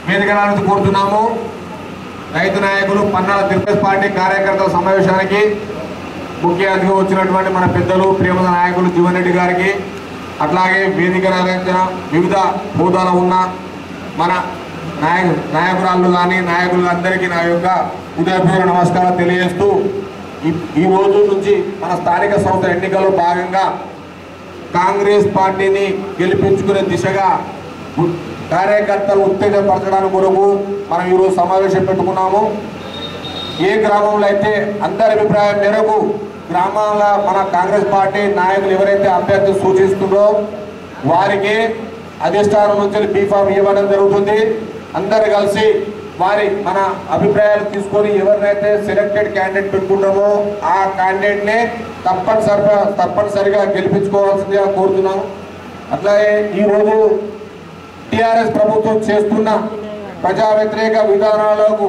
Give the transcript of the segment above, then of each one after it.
వేదికడానికి కోరుతున్నాము రైతు నాయకులు పన్నాల తిరుపతి పార్టీ కార్యకర్తల సమావేశానికి ముఖ్య అతిథిగా వచ్చినటువంటి మన పెద్దలు ప్రియమద నాయకులు జీవన్ రెడ్డి గారికి అట్లాగే వేదిక అలంకరణ వివిధ హోదాలో ఉన్న మన నాయకు నాయకురాళ్ళు కానీ నాయకులు అందరికీ నా యొక్క ఉదయపూర్వ నమస్కారం తెలియజేస్తూ ఈ- ఈ రోజు నుంచి మన స్థానిక సంస్థ ఎన్నికల్లో భాగంగా కాంగ్రెస్ పార్టీని గెలిపించుకునే దిశగా ఉ- కార్యకర్తలు ఉత్తేజపరచడానికి కొరకు మనం ఈరోజు సమావేశం పెట్టుకున్నాము ఏ గ్రామంలో అయితే అందరి అభిప్రాయం మేరకు గ్రామాల మన కాంగ్రెస్ పార్టీ నాయకులు ఎవరైతే అభ్యర్థి సూచిస్తుందో వారికి అధిష్టానం నుంచి బీఫామ్ ఇవ్వడం జరుగుతుంది అందరు కలిసి వారి మన అభిప్రాయాలు తీసుకొని ఎవరినైతే సెలెక్టెడ్ క్యాండిడేట్ పెట్టుకుంటామో ఆ క్యాండిడేట్నే తప్పనిసరిగా తప్పనిసరిగా గెలిపించుకోవాల్సిందిగా కోరుతున్నాం అట్లాగే ఈరోజు టిఆర్ఎస్ ప్రభుత్వం చేస్తున్న ప్రజా వ్యతిరేక విధానాలకు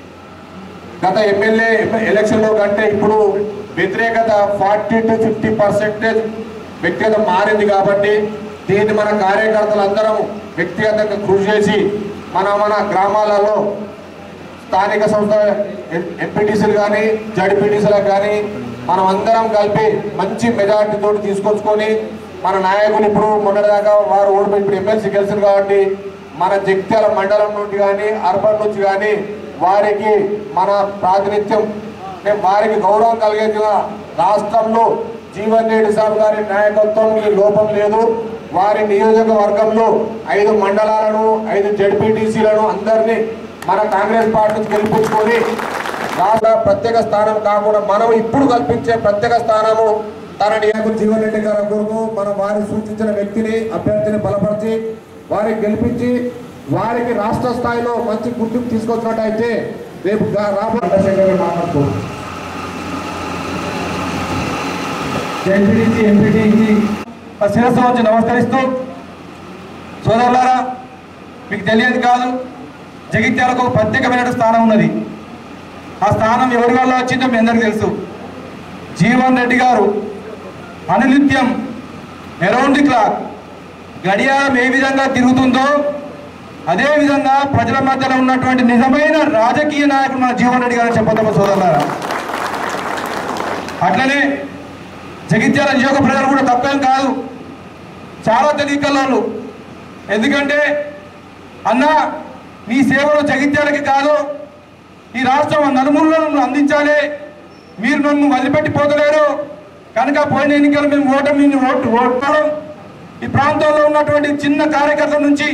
గత ఎమ్మెల్యే ఎలక్షన్లో కంటే ఇప్పుడు వ్యతిరేకత ఫార్టీ టు ఫిఫ్టీ పర్సెంటేజ్ వ్యక్తిగత మారింది కాబట్టి దీన్ని మన కార్యకర్తలు అందరం వ్యక్తిగతంగా కృషి చేసి మన మన గ్రామాలలో స్థానిక సంస్థ ఎంపీటీసీలు కానీ జడ్పీటీసీలకు కానీ మనం అందరం కలిపి మంచి మెజార్టీతో తీసుకొచ్చుకొని మన నాయకులు ఇప్పుడు మొన్నటిదాకా వారు ఓడిపోయి ఇప్పుడు ఎమ్మెల్సీ గెలిచారు కాబట్టి మన జగిత్యాల మండలం నుండి కానీ అర్బన్ నుంచి కానీ వారికి మన ప్రాతినిధ్యం అంటే వారికి గౌరవం కలిగేదిగా రాష్ట్రంలో జీవన్ రెడ్డి సాబ్ గారి నాయకత్వం ఈ లోపం లేదు వారి నియోజకవర్గంలో ఐదు మండలాలను ఐదు జడ్పీటీసీలను అందరినీ మన కాంగ్రెస్ పార్టీ నుంచి గెలిపించుకొని రాష్ట్ర ప్రత్యేక స్థానం కాకుండా మనం ఇప్పుడు కల్పించే ప్రత్యేక స్థానము తన నియోజక జీవన్ రెడ్డి గారి కొరకు మనం వారి సూచించిన వ్యక్తిని అభ్యర్థిని బలపరిచి వారికి గెలిపించి వారికి రాష్ట్ర స్థాయిలో మంచి గుర్తింపు తీసుకొచ్చినట్టయితే రేపు గా- రాబోయే మాట్లాడుకో జడ్పీటీసీ ఎంపీటీసీ శిరస్సు వచ్చి నమస్కరిస్తూ సోదరులారా మీకు తెలియదు కాదు జగిత్యాలకు ఒక ప్రత్యేకమైన స్థానం ఉన్నది ఆ స్థానం ఎవరి వల్ల వచ్చిందో మీ అందరికీ తెలుసు జీవన్ రెడ్డి గారు అనునిత్యం అరౌండ్ ది క్లాక్ గడియారం ఏ విధంగా తిరుగుతుందో అదే విధంగా ప్రజల మధ్యలో ఉన్నటువంటి నిజమైన రాజకీయ నాయకుడు మన జీవన్ రెడ్డి గారు చెప్పదమ్మ సోదరులారా అట్లనే జగిత్యాల నియోజక ప్రజలు కూడా తప్పేం కాదు చాలా తెలియకల్లోళ్ళు ఎందుకంటే అన్న నీ సేవలు జగిత్యాలకి కాదు ఈ రాష్ట్రం నలుమూలలో అందించాలి మీరు నన్ను వదిలిపెట్టి పోతలేరు కనుక పోయిన ఎన్నికలు మేము ఓటమి ఓటు ఓటడం ఈ ప్రాంతంలో ఉన్నటువంటి చిన్న కార్యకర్తల నుంచి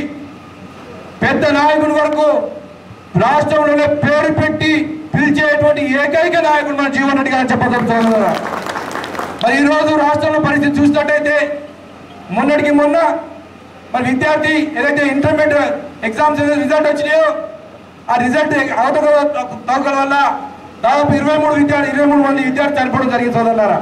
పెద్ద నాయకుడి వరకు రాష్ట్రంలోనే పేరు పెట్టి పిలిచేటువంటి ఏకైక నాయకుడు మన జీవన్ రెడ్డి గారు చెప్పగలుగుతారు మరి ఈరోజు రాష్ట్రంలో పరిస్థితి చూసినట్టయితే మొన్నటికి మొన్న మరి విద్యార్థి ఏదైతే ఇంటర్మీడియట్ ఎగ్జామ్స్ ఏదైతే రిజల్ట్ వచ్చినాయో ఆ రిజల్ట్ తగ్గల వల్ల దాదాపు ఇరవై మూడు విద్యార్థి ఇరవై మూడు మంది విద్యార్థి చనిపోవడం జరిగింది సోదరులారా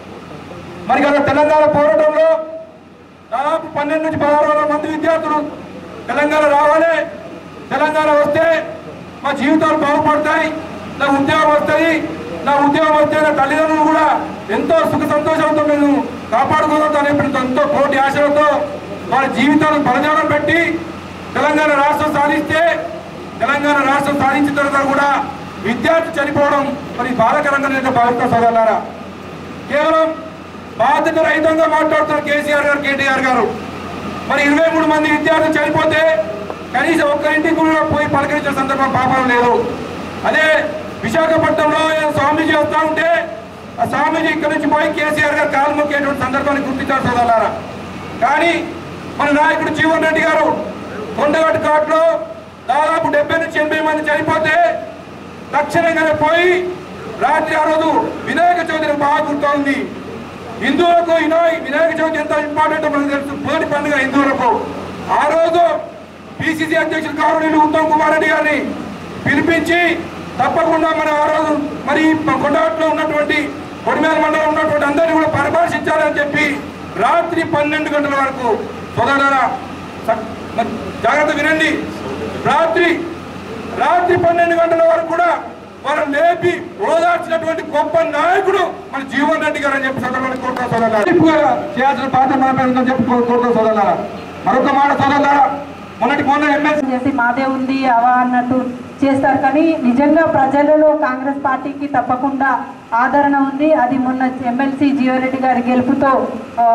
మరి కదా తెలంగాణ పోరాటంలో దాదాపు పన్నెండు నుంచి పదహారు వందల మంది విద్యార్థులు తెలంగాణ రావాలి తెలంగాణ వస్తే మా జీవితాలు బాగుపడతాయి నా ఉద్యోగం వస్తుంది నా ఉద్యోగం వస్తే నా తల్లిదండ్రులు కూడా ఎంతో సుఖ సంతోషంతో నేను కాపాడుకోగలుగుతాను ఇప్పుడు ఎంతో కోటి ఆశలతో వారి జీవితాలను బలజాలం పెట్టి తెలంగాణ రాష్ట్రం సాధిస్తే తెలంగాణ రాష్ట్రం సాధించిన తర్వాత కూడా విద్యార్థి చనిపోవడం మరి బాధకరంగా నేను భావిస్తా సోదరులారా కేవలం బాధ్యత రహితంగా మాట్లాడుతున్న కేసీఆర్ గారు కేటీఆర్ గారు మరి ఇరవై మూడు మంది విద్యార్థులు చనిపోతే కనీసం ఒక్కరింటికి కూడా పోయి పలకరించిన సందర్భం పాపం లేదు అదే విశాఖపట్నంలో ఏదో స్వామీజీ వస్తా ఉంటే ఆ స్వామీజీ ఇక్కడి నుంచి పోయి కేసీఆర్ గారు కాలు మొక్కేటువంటి సందర్భాన్ని గుర్తించారు సోదరులారా కానీ మన నాయకుడు జీవన్ రెడ్డి గారు కొండగట్టు ఘాట్లో దాదాపు డెబ్బై నుంచి ఎనభై మంది చనిపోతే తక్షణంగానే పోయి రాత్రి ఆ రోజు వినాయక చవితి బాగా గుర్తొంది హిందువులకు ఇనో వినాయక చవితి ఎంత ఇంపార్టెంట్ మనకు తెలుసు మొదటి పండుగ హిందువులకు ఆ రోజు పిసిసి అధ్యక్షులు కారునీలు ఉత్తమ్ కుమార్ రెడ్డి గారిని పిలిపించి తప్పకుండా మన ఆ రోజు మరి కొండగట్లో ఉన్నటువంటి కొడిమేల మండలం ఉన్నటువంటి అందరినీ కూడా పరామర్శించాలని చెప్పి రాత్రి పన్నెండు గంటల వరకు సోదరులారా స- మరి జాగ్రత్త వినండి రాత్రి రాత్రి పన్నెండు గంటల వరకు కూడా వాళ్ళని లేపి ఓదార్చినటువంటి గొప్ప నాయకుడు మన జీవన్ రెడ్డి గారు అని చెప్పి సందర్భాన్ని కోరుతా సోదరులారా ఎక్కువగా చేయాల్సిన పాత్ర మనపై ఉందని చెప్పి కో- కోరుతా సోదరులారా మరొక మాట సోదరులారా మొన్నటి మొన్న ఎమ్మెల్సీ చేసి మాదే ఉంది అవా అన్నట్టు చేస్తారు కానీ నిజంగా ప్రజలలో కాంగ్రెస్ పార్టీకి తప్పకుండా ఆదరణ ఉంది అది మొన్న ఎమ్మెల్సీ జీవారెడ్డి గారి గెలుపుతో ఆ,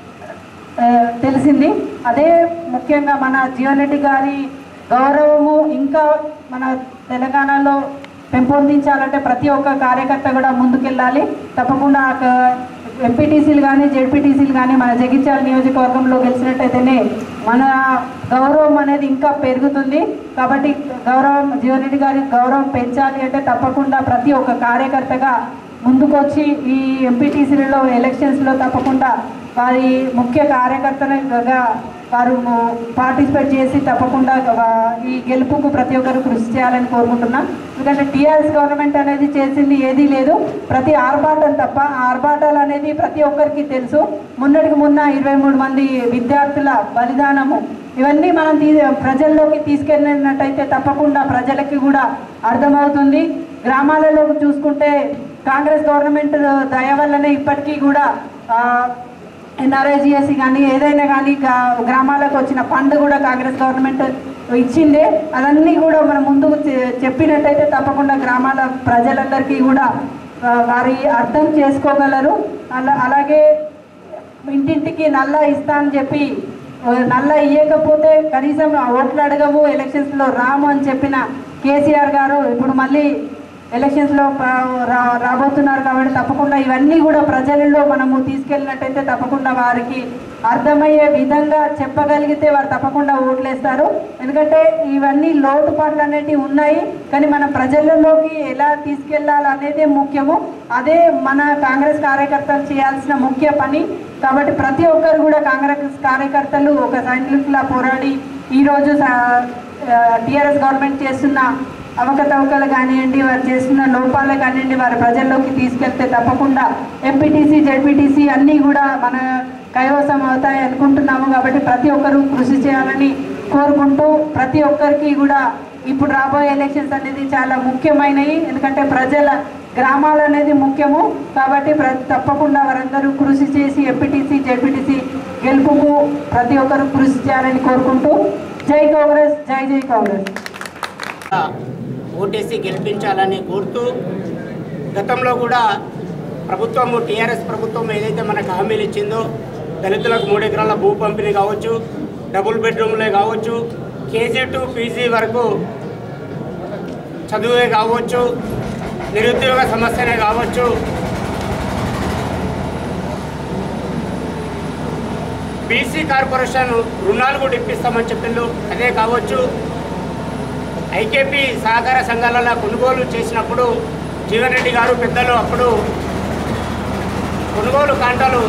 ఆ, తెలిసింది అదే ముఖ్యంగా మన జీవన్రెడ్డి గారి గౌరవము ఇంకా మన తెలంగాణలో పెంపొందించాలంటే ప్రతి ఒక్క కార్యకర్త కూడా ముందుకెళ్ళాలి తప్పకుండా ఎంపీటీసీలు కానీ జెడ్పీటీసీలు కానీ మన జగిత్యాల నియోజకవర్గంలో గెలిచినట్టయితేనే మన గౌరవం అనేది ఇంకా పెరుగుతుంది కాబట్టి గౌరవం జీవన్రెడ్డి గారి గౌరవం పెంచాలి అంటే తప్పకుండా ప్రతి ఒక్క కార్యకర్తగా ముందుకొచ్చి ఈ ఎంపీటీసీలలో ఎలక్షన్స్లో తప్పకుండా వారి ముఖ్య కార్యకర్తగా వారు పార్టిసిపేట్ చేసి తప్పకుండా వా- ఈ గెలుపుకు ప్రతి ఒక్కరు కృషి చేయాలని కోరుకుంటున్నాం ఎందుకంటే టీఆర్ఎస్ గవర్నమెంట్ అనేది చేసింది ఏదీ లేదు ప్రతి ఆర్భాటం తప్ప ఆ ఆర్భాటాలు అనేది ప్రతి ఒక్కరికి తెలుసు మొన్నటికి మొన్న ఇరవై మూడు మంది విద్యార్థుల బలిదానము ఇవన్నీ మనం తీ ప్రజల్లోకి తీసుకెళ్ళినట్టయితే తప్పకుండా ప్రజలకి కూడా అర్థమవుతుంది గ్రామాలలో చూసుకుంటే కాంగ్రెస్ గవర్నమెంట్ దయ వల్లనే ఇప్పటికీ కూడా ఆ, ఎన్ఆర్ఐజిఎస్సి కానీ ఏదైనా కానీ గా- గ్రామాలకు వచ్చిన ఫండ్ కూడా కాంగ్రెస్ గవర్నమెంట్ ఇచ్చిందే అదన్నీ కూడా మనం ముందుకు చె- చెప్పినట్టయితే తప్పకుండా గ్రామాల ప్రజలందరికీ కూడా ఆ, వారి అర్థం చేసుకోగలరు అలా అలాగే ఇంటింటికి నల్ల ఇస్తా అని చెప్పి ఆ, నల్ల ఇయ్యకపోతే కనీసం ఓట్లు అడగము ఎలక్షన్స్లో రాము అని చెప్పిన కేసీఆర్ గారు ఇప్పుడు మళ్ళీ ఎలక్షన్స్లో ప- రా రాబోతున్నారు కాబట్టి తప్పకుండా ఇవన్నీ కూడా ప్రజలలో మనము తీసుకెళ్ళినట్టయితే తప్పకుండా వారికి అర్థమయ్యే విధంగా చెప్పగలిగితే వారు తప్పకుండా ఓట్లేస్తారు ఎందుకంటే ఇవన్నీ లోటుపాట్లు అనేటివి ఉన్నాయి కానీ మన ప్రజలలోకి ఎలా తీసుకెళ్లాలి అనేదే ముఖ్యము అదే మన కాంగ్రెస్ కార్యకర్తలు చేయాల్సిన ముఖ్య పని కాబట్టి ప్రతి ఒక్కరు కూడా కాంగ్రెస్ కార్యకర్తలు ఒక సైనికులా పోరాడి ఈరోజు టీఆర్ఎస్ గవర్నమెంట్ చేస్తున్న అవకతవకలు కానివ్వండి వారు చేస్తున్న లోపాలు కానివ్వండి వారి ప్రజల్లోకి తీసుకెళ్తే తప్పకుండా ఎంపీటీసీ జెడ్పీటీసీ అన్నీ కూడా మన కైవసం అవుతాయి అనుకుంటున్నాము కాబట్టి ప్రతి ఒక్కరూ కృషి చేయాలని కోరుకుంటూ ప్రతి ఒక్కరికి కూడా ఇప్పుడు రాబోయే ఎలక్షన్స్ అనేది చాలా ముఖ్యమైనవి ఎందుకంటే ప్రజల గ్రామాలు అనేది ముఖ్యము కాబట్టి ప్ర తప్పకుండా వారందరూ కృషి చేసి ఎంపీటీసీ జెడ్పీటీసీ గెలుపుకు ప్రతి ఒక్కరూ కృషి చేయాలని కోరుకుంటూ జై కాంగ్రెస్ జై జై కాంగ్రెస్ ఓటేసి గెలిపించాలని కోరుతూ గతంలో కూడా ప్రభుత్వము టీఆర్ఎస్ ప్రభుత్వం ఏదైతే మనకు హామీలు ఇచ్చిందో దళితులకు మూడు ఎకరాల భూ పంపిణీ కావచ్చు డబుల్ బెడ్రూమ్లే కావచ్చు కేజీ టు పీజీ వరకు చదువే కావచ్చు నిరుద్యోగ సమస్యనే కావచ్చు బీసీ కార్పొరేషన్ రుణాలు కూడా ఇప్పిస్తామని చెప్పిండు అదే కావచ్చు ఐకేపీ సహకార సంఘాలలో కొనుగోలు చేసినప్పుడు జీవన్ రెడ్డి గారు పెద్దలు అప్పుడు కొనుగోలు కాంటాలు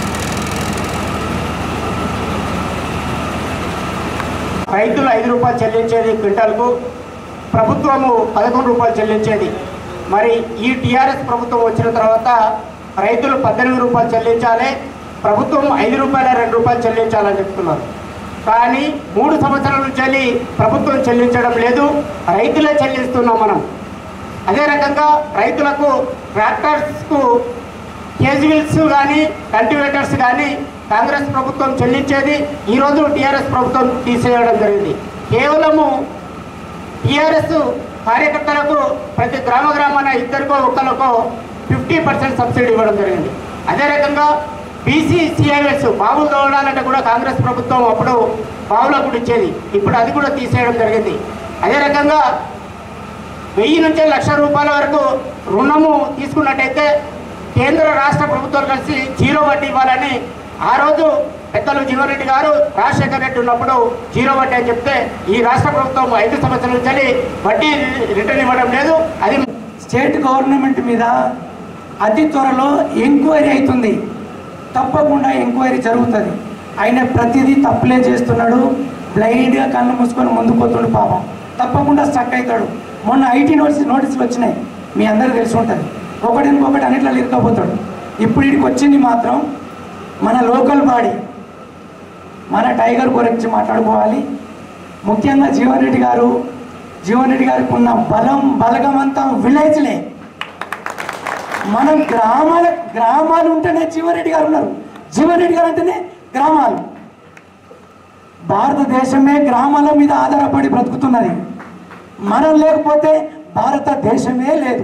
రైతులు ఐదు రూపాయలు చెల్లించేది క్వింటాల్కు ప్రభుత్వము పదకొండు రూపాయలు చెల్లించేది మరి ఈ టీఆర్ఎస్ ప్రభుత్వం వచ్చిన తర్వాత రైతులు పద్దెనిమిది రూపాయలు చెల్లించాలి ప్రభుత్వం ఐదు రూపాయల రెండు రూపాయలు చెల్లించాలని చెప్తున్నారు కానీ మూడు సంవత్సరాల నుంచి వెళ్ళి ప్రభుత్వం చెల్లించడం లేదు రైతులే చెల్లిస్తున్నాం మనం అదే రకంగా రైతులకు ట్రాక్టర్స్కు కేజీవిల్స్ కానీ కల్టివేటర్స్ కానీ కాంగ్రెస్ ప్రభుత్వం చెల్లించేది ఈరోజు టీఆర్ఎస్ ప్రభుత్వం తీసేయడం జరిగింది కేవలము టీఆర్ఎస్ కార్యకర్తలకు ప్రతి గ్రామ గ్రామాన ఇద్దరికో ఒక్కరికో ఫిఫ్టీ పర్సెంట్ సబ్సిడీ ఇవ్వడం జరిగింది అదే రకంగా బీసీ సిఐఎస్ బావులు తోడాలంటే కూడా కాంగ్రెస్ ప్రభుత్వం అప్పుడు బావులకు కూడా ఇచ్చేది ఇప్పుడు అది కూడా తీసేయడం జరిగింది అదే రకంగా వెయ్యి నుంచి లక్ష రూపాయల వరకు రుణము తీసుకున్నట్టయితే కేంద్ర రాష్ట్ర ప్రభుత్వాలు కలిసి జీరో వడ్డీ ఇవ్వాలని ఆ రోజు పెద్దలు జీవన్ రెడ్డి గారు రాజశేఖర్ రెడ్డి ఉన్నప్పుడు జీరో వడ్డీ అని చెప్తే ఈ రాష్ట్ర ప్రభుత్వం ఐదు సంవత్సరాల నుంచి వడ్డీ రిటర్న్ ఇవ్వడం లేదు అది స్టేట్ గవర్నమెంట్ మీద అతి త్వరలో ఎంక్వైరీ అవుతుంది తప్పకుండా ఎంక్వైరీ జరుగుతుంది ఆయన ప్రతిదీ తప్పులే చేస్తున్నాడు బ్లైండ్గా కళ్ళు మూసుకొని ముందుకు పోతుండు పాపం తప్పకుండా స్టక్ అవుతాడు మొన్న ఐటీ నోటీస్ నోటీసులు వచ్చినాయి మీ అందరికీ తెలిసి ఉంటుంది ఒకటి ఇంకొకటి అన్నిట్లో ఇరుక్కపోతాడు ఇప్పుడు వీడికి వచ్చింది మాత్రం మన లోకల్ బాడీ మన టైగర్ గురించి మాట్లాడుకోవాలి ముఖ్యంగా జీవన్ రెడ్డి గారు జీవన్ రెడ్డి గారికి ఉన్న బలం బలగం అంతా విలేజ్లే మనం గ్రామాల గ్రామాలు ఉంటేనే జీవన్ రెడ్డి గారు ఉన్నారు జీవన్ రెడ్డి గారు అంటేనే గ్రామాలు భారతదేశమే గ్రామాల మీద ఆధారపడి బ్రతుకుతున్నది మనం లేకపోతే భారతదేశమే లేదు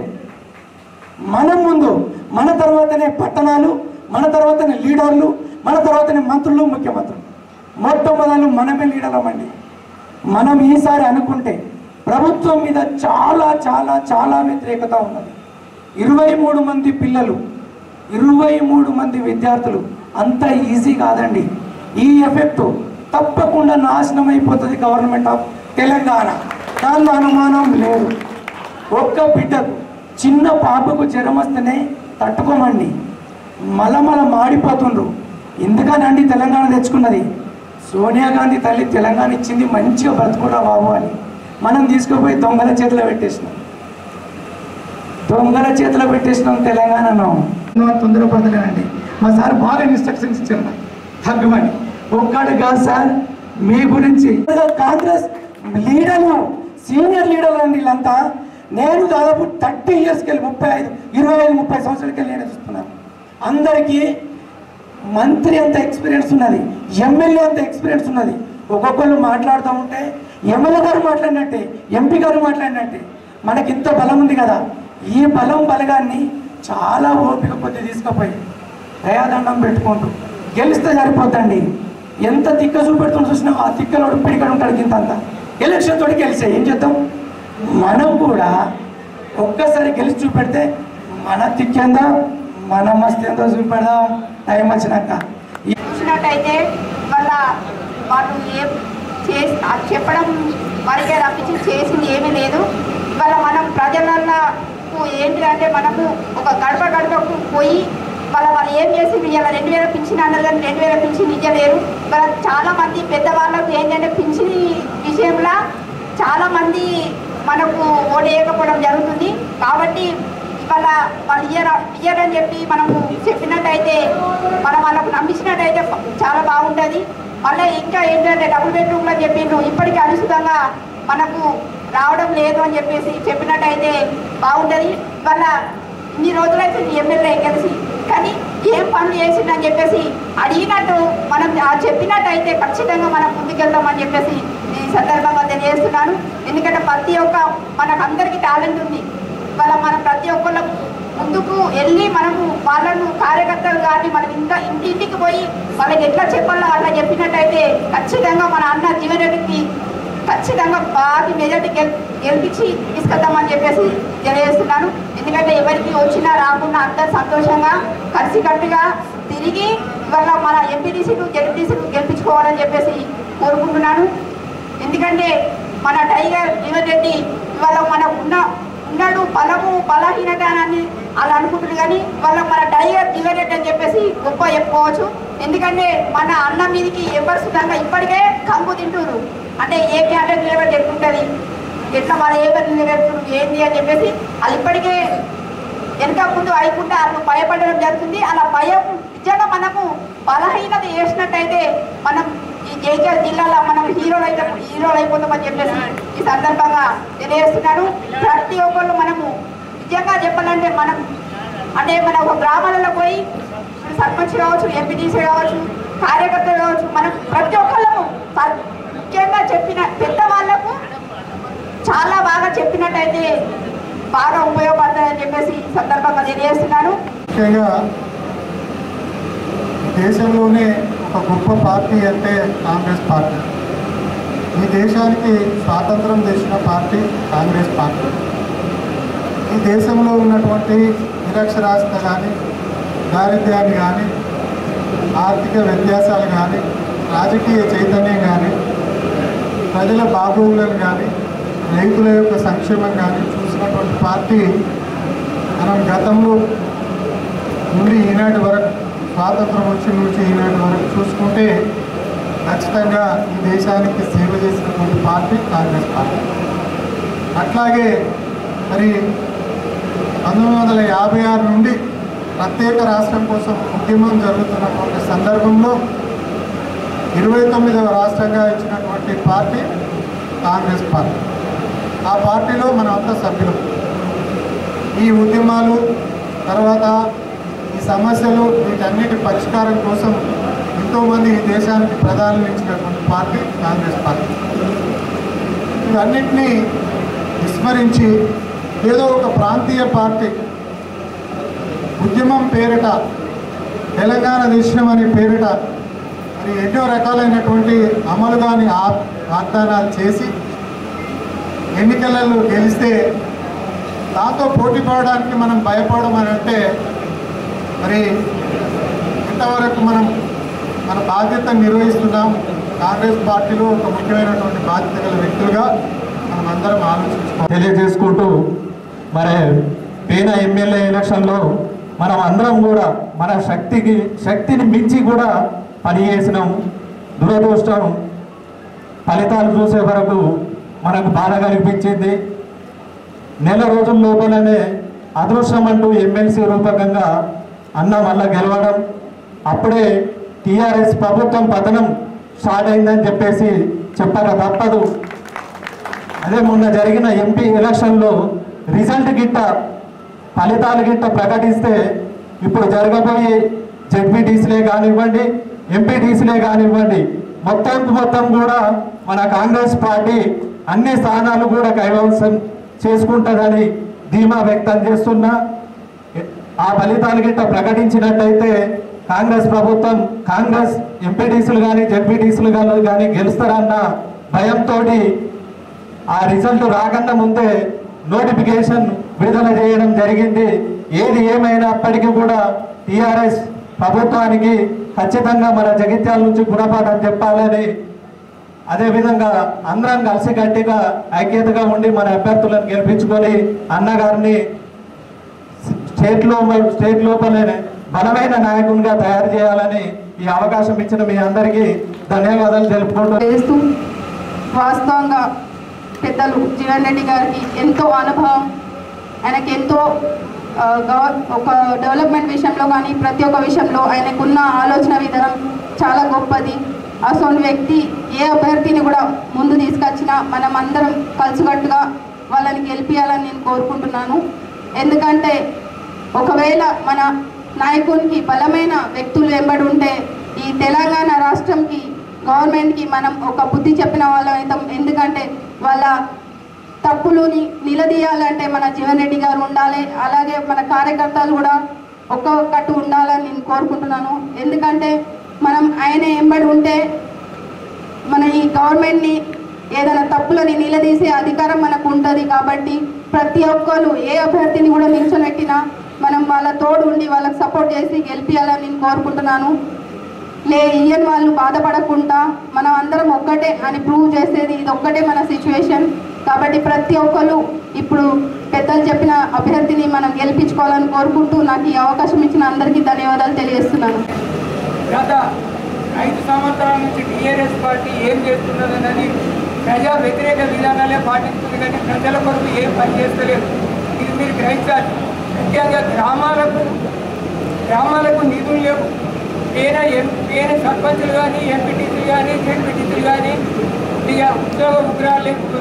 మనం ముందు మన తర్వాతనే పట్టణాలు మన తర్వాతనే లీడర్లు మన తర్వాతనే మంత్రులు ముఖ్యమంత్రులు మొట్టమొదలు మనమే లీడర్లమండి మనం ఈసారి అనుకుంటే ప్రభుత్వం మీద చాలా చాలా చాలా వ్యతిరేకత ఉన్నది ఇరవై మూడు మంది పిల్లలు ఇరవై మూడు మంది విద్యార్థులు అంత ఈజీ కాదండి ఈ ఎఫెక్ట్ తప్పకుండా నాశనం అయిపోతుంది గవర్నమెంట్ ఆఫ్ తెలంగాణ దానిలో అనుమానం లేదు ఒక్క బిడ్డకు చిన్న పాపకు జ్వరం వస్తేనే తట్టుకోమండి మలమల మాడిపోతుండ్రు ఎందుకనండి తెలంగాణ తెచ్చుకున్నది సోనియా గాంధీ తల్లి తెలంగాణ ఇచ్చింది మంచిగా బ్రతుకురా బాబు అని మనం తీసుకుపోయి దొంగల చేతిలో పెట్టేసినాం దొంగల చేతిలో పెట్టేసినాం తెలంగాణను తొందరపడలేనండి మా సార్ బాగా ఇన్స్ట్రక్షన్స్ ఇచ్చారు నాకు. తగ్గమని ఒక్కడు కాదు సార్ మీ గురించి కాంగ్రెస్ లీడర్లు సీనియర్ లీడర్లు అండి వీళ్ళంతా నేను దాదాపు థర్టీ ఇయర్స్కి వెళ్ళి ముప్పై ఐదు ఇరవై ఐదు ముప్పై సంవత్సరాలకి వెళ్ళి నేను చూస్తున్నాను అందరికీ మంత్రి అంత ఎక్స్పీరియన్స్ ఉన్నది ఎమ్మెల్యే అంత ఎక్స్పీరియన్స్ ఉన్నది ఒక్కొక్కరు మాట్లాడుతూ ఉంటే ఎమ్మెల్యే గారు మాట్లాడినట్టే ఎంపీ గారు మాట్లాడినట్టే మనకి ఇంత బలం ఉంది కదా ఈ బలం బలగాన్ని చాలా ఓపిక కొద్ది తీసుకుపోయి దయాదండం పెట్టుకుంటూ గెలిస్తే సరిపోద్దండి ఎంత తిక్క చూపెడుతుందో చూసినా ఆ తిక్కలోడు పిడికడు ఉంటాడు కింద అంతా ఎలక్షన్ తోటి గెలిచే ఏం చేద్దాం మనం కూడా ఒక్కసారి గెలిచి చూపెడితే మన తిక్కేందో మన మస్తీ ఏందో చూపెడదాం టైం వచ్చినాక చూసినట్టయితే వాళ్ళ వాళ్ళు ఏం చేసి అది చెప్పడం వరకే తప్పించి చేసింది ఏమీ లేదు ఇవాళ మనం ప్రజలలో ఏంటి అంటే మనము ఒక గడప గడపకు పోయి వాళ్ళ వాళ్ళు ఏం చేసి ఇవాళ రెండు వేల పింఛన్ అన్నారు కానీ రెండు వేల పింఛన్ ఇవ్వలేరు ఇవాళ చాలా మంది పెద్దవాళ్ళకు ఏంటంటే పింఛన్ విషయంలో చాలా మంది మనకు ఓటు వేయకపోవడం జరుగుతుంది కాబట్టి ఇవాళ వాళ్ళు ఇయ్యర ఇయ్యరని చెప్పి మనము చెప్పినట్టయితే మనం వాళ్ళకు నమ్మించినట్టయితే చాలా బాగుంటుంది మళ్ళీ ఇంకా ఏంటంటే డబుల్ బెడ్రూమ్లో చెప్పిండ్రు ఇప్పటికీ అనుచితంగా మనకు రావడం లేదు అని చెప్పేసి చెప్పినట్టయితే బాగుంటుంది ఇవాళ ఇన్ని రోజులైతే ఎమ్మెల్యే కలిసి కానీ ఏం పనులు చేసిందని చెప్పేసి అడిగినట్టు మనం ఆ చెప్పినట్టయితే ఖచ్చితంగా మనం ముందుకెళ్తామని చెప్పేసి ఈ సందర్భంగా తెలియజేస్తున్నాను ఎందుకంటే ప్రతి ఒక్క మనకు అందరికీ టాలెంట్ ఉంది ఇవాళ మనం ప్రతి ఒక్కళ్ళ ముందుకు వెళ్ళి మనము వాళ్ళను కార్యకర్తలు కానీ మనం ఇంకా ఇంటింటికి పోయి వాళ్ళకి ఎట్లా చెప్పాలో అట్లా చెప్పినట్టయితే ఖచ్చితంగా మన అన్న జీవనరెడ్డికి ఖచ్చితంగా బాగా మెజార్టీ గెల్ గెలిపించి తీసుకెళ్తామని చెప్పేసి తెలియజేస్తున్నాను ఎందుకంటే ఎవరికి వచ్చినా రాకుండా అందరు సంతోషంగా కలిసికట్టుగా తిరిగి ఇవాళ మన ఎంపీటీసీలు జెడ్పీటీసీలు గెలిపించుకోవాలని చెప్పేసి కోరుకుంటున్నాను ఎందుకంటే మన టైగర్ జీవన్ రెడ్డి ఇవాళ మనకు ఉన్న ఉన్నాడు బలము బలహీనత అని అలా అనుకుంటున్నారు కానీ వాళ్ళ మన టైగర్ జీవన్ రెడ్డి అని చెప్పేసి గొప్ప చెప్పుకోవచ్చు ఎందుకంటే మన అన్న మీదకి ఎవరు సుతంగా ఇప్పటికే కంపు తింటున్నారు అంటే ఏ క్యాండిడేట్ నిలబెట్టి ఎట్లుంటుంది ఎట్లా వాళ్ళు ఏ పని నిలబెడుతున్నారు ఏంది అని చెప్పేసి వాళ్ళు ఇప్పటికే వెనక ముందు అయికుండా వాళ్ళు భయపడడం జరుగుతుంది అలా భయం నిజంగా మనము బలహీనత చేసినట్టయితే మనం ఈ జైకల్ జిల్లాలో మనం హీరోలు అయితే హీరోలు అయిపోతామని చెప్పేసి ఈ సందర్భంగా తెలియజేస్తున్నాను ప్రతి ఒక్కళ్ళు మనము నిజంగా చెప్పాలంటే మనం అంటే మన ఒక గ్రామాలలో పోయి ఇప్పుడు సర్పంచ్ కావచ్చు ఎంపీటీసీ కావచ్చు కార్యకర్తలు కావచ్చు మనం ప్రతి ఒక్కళ్ళము ప- ముఖ్యంగా చెప్పిన పెద్దవాళ్ళకు చాలా బాగా చెప్పినట్టయితే బాగా ఉపయోగపడతాయని చెప్పేసి ఈ సందర్భంగా తెలియజేస్తున్నాను ముఖ్యంగా దేశంలోనే ఒక గొప్ప పార్టీ అంటే కాంగ్రెస్ పార్టీ ఈ దేశానికి స్వాతంత్రం తెచ్చిన పార్టీ కాంగ్రెస్ పార్టీ ఈ దేశంలో ఉన్నటువంటి నిరక్షరాస్యత కానీ దారిద్ర్యాన్ని కానీ ఆర్థిక వ్యత్యాసాలు కానీ రాజకీయ చైతన్యం కానీ ప్రజల బాగోగులను కానీ రైతుల యొక్క సంక్షేమం కానీ చూసినటువంటి పార్టీ మనం గతంలో నుండి ఈనాటి వరకు స్వాతంత్రం వచ్చి నుంచి ఈనాటి వరకు చూసుకుంటే ఖచ్చితంగా ఈ దేశానికి సేవ చేసినటువంటి పార్టీ కాంగ్రెస్ పార్టీ అట్లాగే మరి పంతొమ్మిది వందల యాభై ఆరు నుండి ప్రత్యేక రాష్ట్రం కోసం ఉద్యమం జరుగుతున్నటువంటి సందర్భంలో ఇరవై తొమ్మిదవ రాష్ట్రంగా ఇచ్చినటువంటి పార్టీ కాంగ్రెస్ పార్టీ ఆ పార్టీలో మనం అంతా సభ్యులు ఈ ఉద్యమాలు తర్వాత ఈ సమస్యలు వీటన్నిటి పరిష్కారం కోసం ఇంత ఎంతోమంది ఈ దేశానికి ప్రధానులు ఇచ్చినటువంటి పార్టీ కాంగ్రెస్ పార్టీ ఇవన్నింటినీ విస్మరించి ఏదో ఒక ప్రాంతీయ పార్టీ ఉద్యమం పేరిట తెలంగాణ దేశం అనే పేరిట మరి ఎన్నో రకాలైనటువంటి అమలు కాని ఆ- వాగ్దానాలు చేసి ఎన్నికలలో గెలిస్తే దాంతో పోటీ పడడానికి మనం భయపడడం అని అంటే మరి ఎంతవరకు మనం మన బాధ్యత నిర్వహిస్తున్నాం కాంగ్రెస్ పార్టీలో ఒక ముఖ్యమైనటువంటి బాధ్యత గల వ్యక్తులుగా మనం అందరం ఆలోచించుకోవాలి తెలియజేసుకుంటూ మరి పేన ఎమ్మెల్యే ఎలక్షన్లో మనం అందరం కూడా మన శక్తికి శక్తిని మించి కూడా పనిచేసినాం దురదృష్టం ఫలితాలు చూసే వరకు మనకు బాధగా అనిపించింది నెల రోజుల లోపలనే అదృష్టం అంటూ ఎమ్మెల్సీ రూపకంగా అన్న మళ్ళా గెలవడం అప్పుడే టీఆర్ఎస్ ప్రభుత్వం పతనం స్టార్ట్ అయిందని చెప్పేసి చెప్పక తప్పదు అదే మొన్న జరిగిన ఎంపీ ఎలక్షన్లో రిజల్ట్ గిట్ట ఫలితాలు గిట్ట ప్రకటిస్తే ఇప్పుడు జరగబోయే జడ్పీటీసీలే కానివ్వండి ఎంపీటీసీలే కానివ్వండి మొత్తం మొత్తం కూడా మన కాంగ్రెస్ పార్టీ అన్ని స్థానాలు కూడా కైవసం చేసుకుంటుందని ధీమా వ్యక్తం చేస్తున్నా ఆ ఫలితాలు గిట్ట ప్రకటించినట్టయితే కాంగ్రెస్ ప్రభుత్వం కాంగ్రెస్ ఎంపీటీసీలు కానీ జడ్పీటీసీలు కానీ గెలుస్తారన్న భయంతో ఆ రిజల్ట్ రాకన్నా ముందే నోటిఫికేషన్ విడుదల చేయడం జరిగింది ఏది ఏమైనప్పటికీ కూడా టీఆర్ఎస్ ప్రభుత్వానికి ఖచ్చితంగా మన జగిత్యాల నుంచి గుణపాఠం చెప్పాలని అదేవిధంగా అందరం కలిసి గట్టిగా ఐక్యతగా ఉండి మన అభ్యర్థులను గెలిపించుకొని అన్నగారిని స్టేట్ లో స్టేట్ లోపలే బలమైన నాయకునిగా తయారు చేయాలని ఈ అవకాశం ఇచ్చిన మీ అందరికీ ధన్యవాదాలు తెలుపుకుంటూ చేస్తూ వాస్తవంగా పెద్దలు జీవన్ రెడ్డి గారికి ఎంతో అనుభవం ఆయనకి ఎంతో ఆ, గవ- ఒక డెవలప్మెంట్ విషయంలో కానీ ప్రతి ఒక్క విషయంలో ఆయనకున్న ఆలోచన విధానం చాలా గొప్పది అసలు వ్యక్తి ఏ అభ్యర్థిని కూడా ముందు తీసుకొచ్చినా మనం అందరం కలిసికట్టుగా వాళ్ళని గెలిపించాలని నేను కోరుకుంటున్నాను ఎందుకంటే ఒకవేళ మన నాయకునికి బలమైన వ్యక్తులు వెంబడి ఉంటే ఈ తెలంగాణ రాష్ట్రంకి గవర్నమెంట్కి మనం ఒక బుద్ధి చెప్పిన వాళ్ళం అవుతాం ఎందుకంటే వాళ్ళ తప్పులుని నిలదీయాలంటే మన జీవన్ రెడ్డి గారు ఉండాలి అలాగే మన కార్యకర్తలు కూడా ఒక్కొక్కటి ఉండాలని నేను కోరుకుంటున్నాను ఎందుకంటే మనం ఆయన ఎంబడి ఉంటే మన ఈ గవర్నమెంట్ని ఏదైనా తప్పులని నిలదీసే అధికారం మనకు ఉంటుంది కాబట్టి ప్రతి ఒక్కరు ఏ అభ్యర్థిని కూడా నిల్చోనెట్టినా మనం వాళ్ళ తోడు ఉండి వాళ్ళకి సపోర్ట్ చేసి గెలిపించాలని నేను కోరుకుంటున్నాను లే ఇయ్యని వాళ్ళు బాధపడకుండా మనం అందరం ఒక్కటే అని ప్రూవ్ చేసేది ఇది ఒక్కటే మన సిచ్యువేషన్ కాబట్టి ప్రతి ఒక్కరు ఇప్పుడు పెద్దలు చెప్పిన అభ్యర్థిని మనం గెలిపించుకోవాలని కోరుకుంటూ నాకు ఈ అవకాశం ఇచ్చిన అందరికీ ధన్యవాదాలు తెలియజేస్తున్నాను గత ఐదు సంవత్సరాల నుంచి టీఆర్ఎస్ పార్టీ ఏం చేస్తున్నదన్నది ప్రజా వ్యతిరేక విధానాలే పాటిస్తుంది కానీ ప్రజల కొరకు ఏం పని చేస్తలేదు ఇది మీరు గ్రహించాలి ముఖ్యంగా గ్రామాలకు గ్రామాలకు నిధులు లేవు పేన ఎం పేన సర్పంచులు కానీ ఎంపీటీసీలు కానీ జెడ్పీటీసీలు కానీ ఇక ఉద్యోగ ఉగ్రహాలు లేక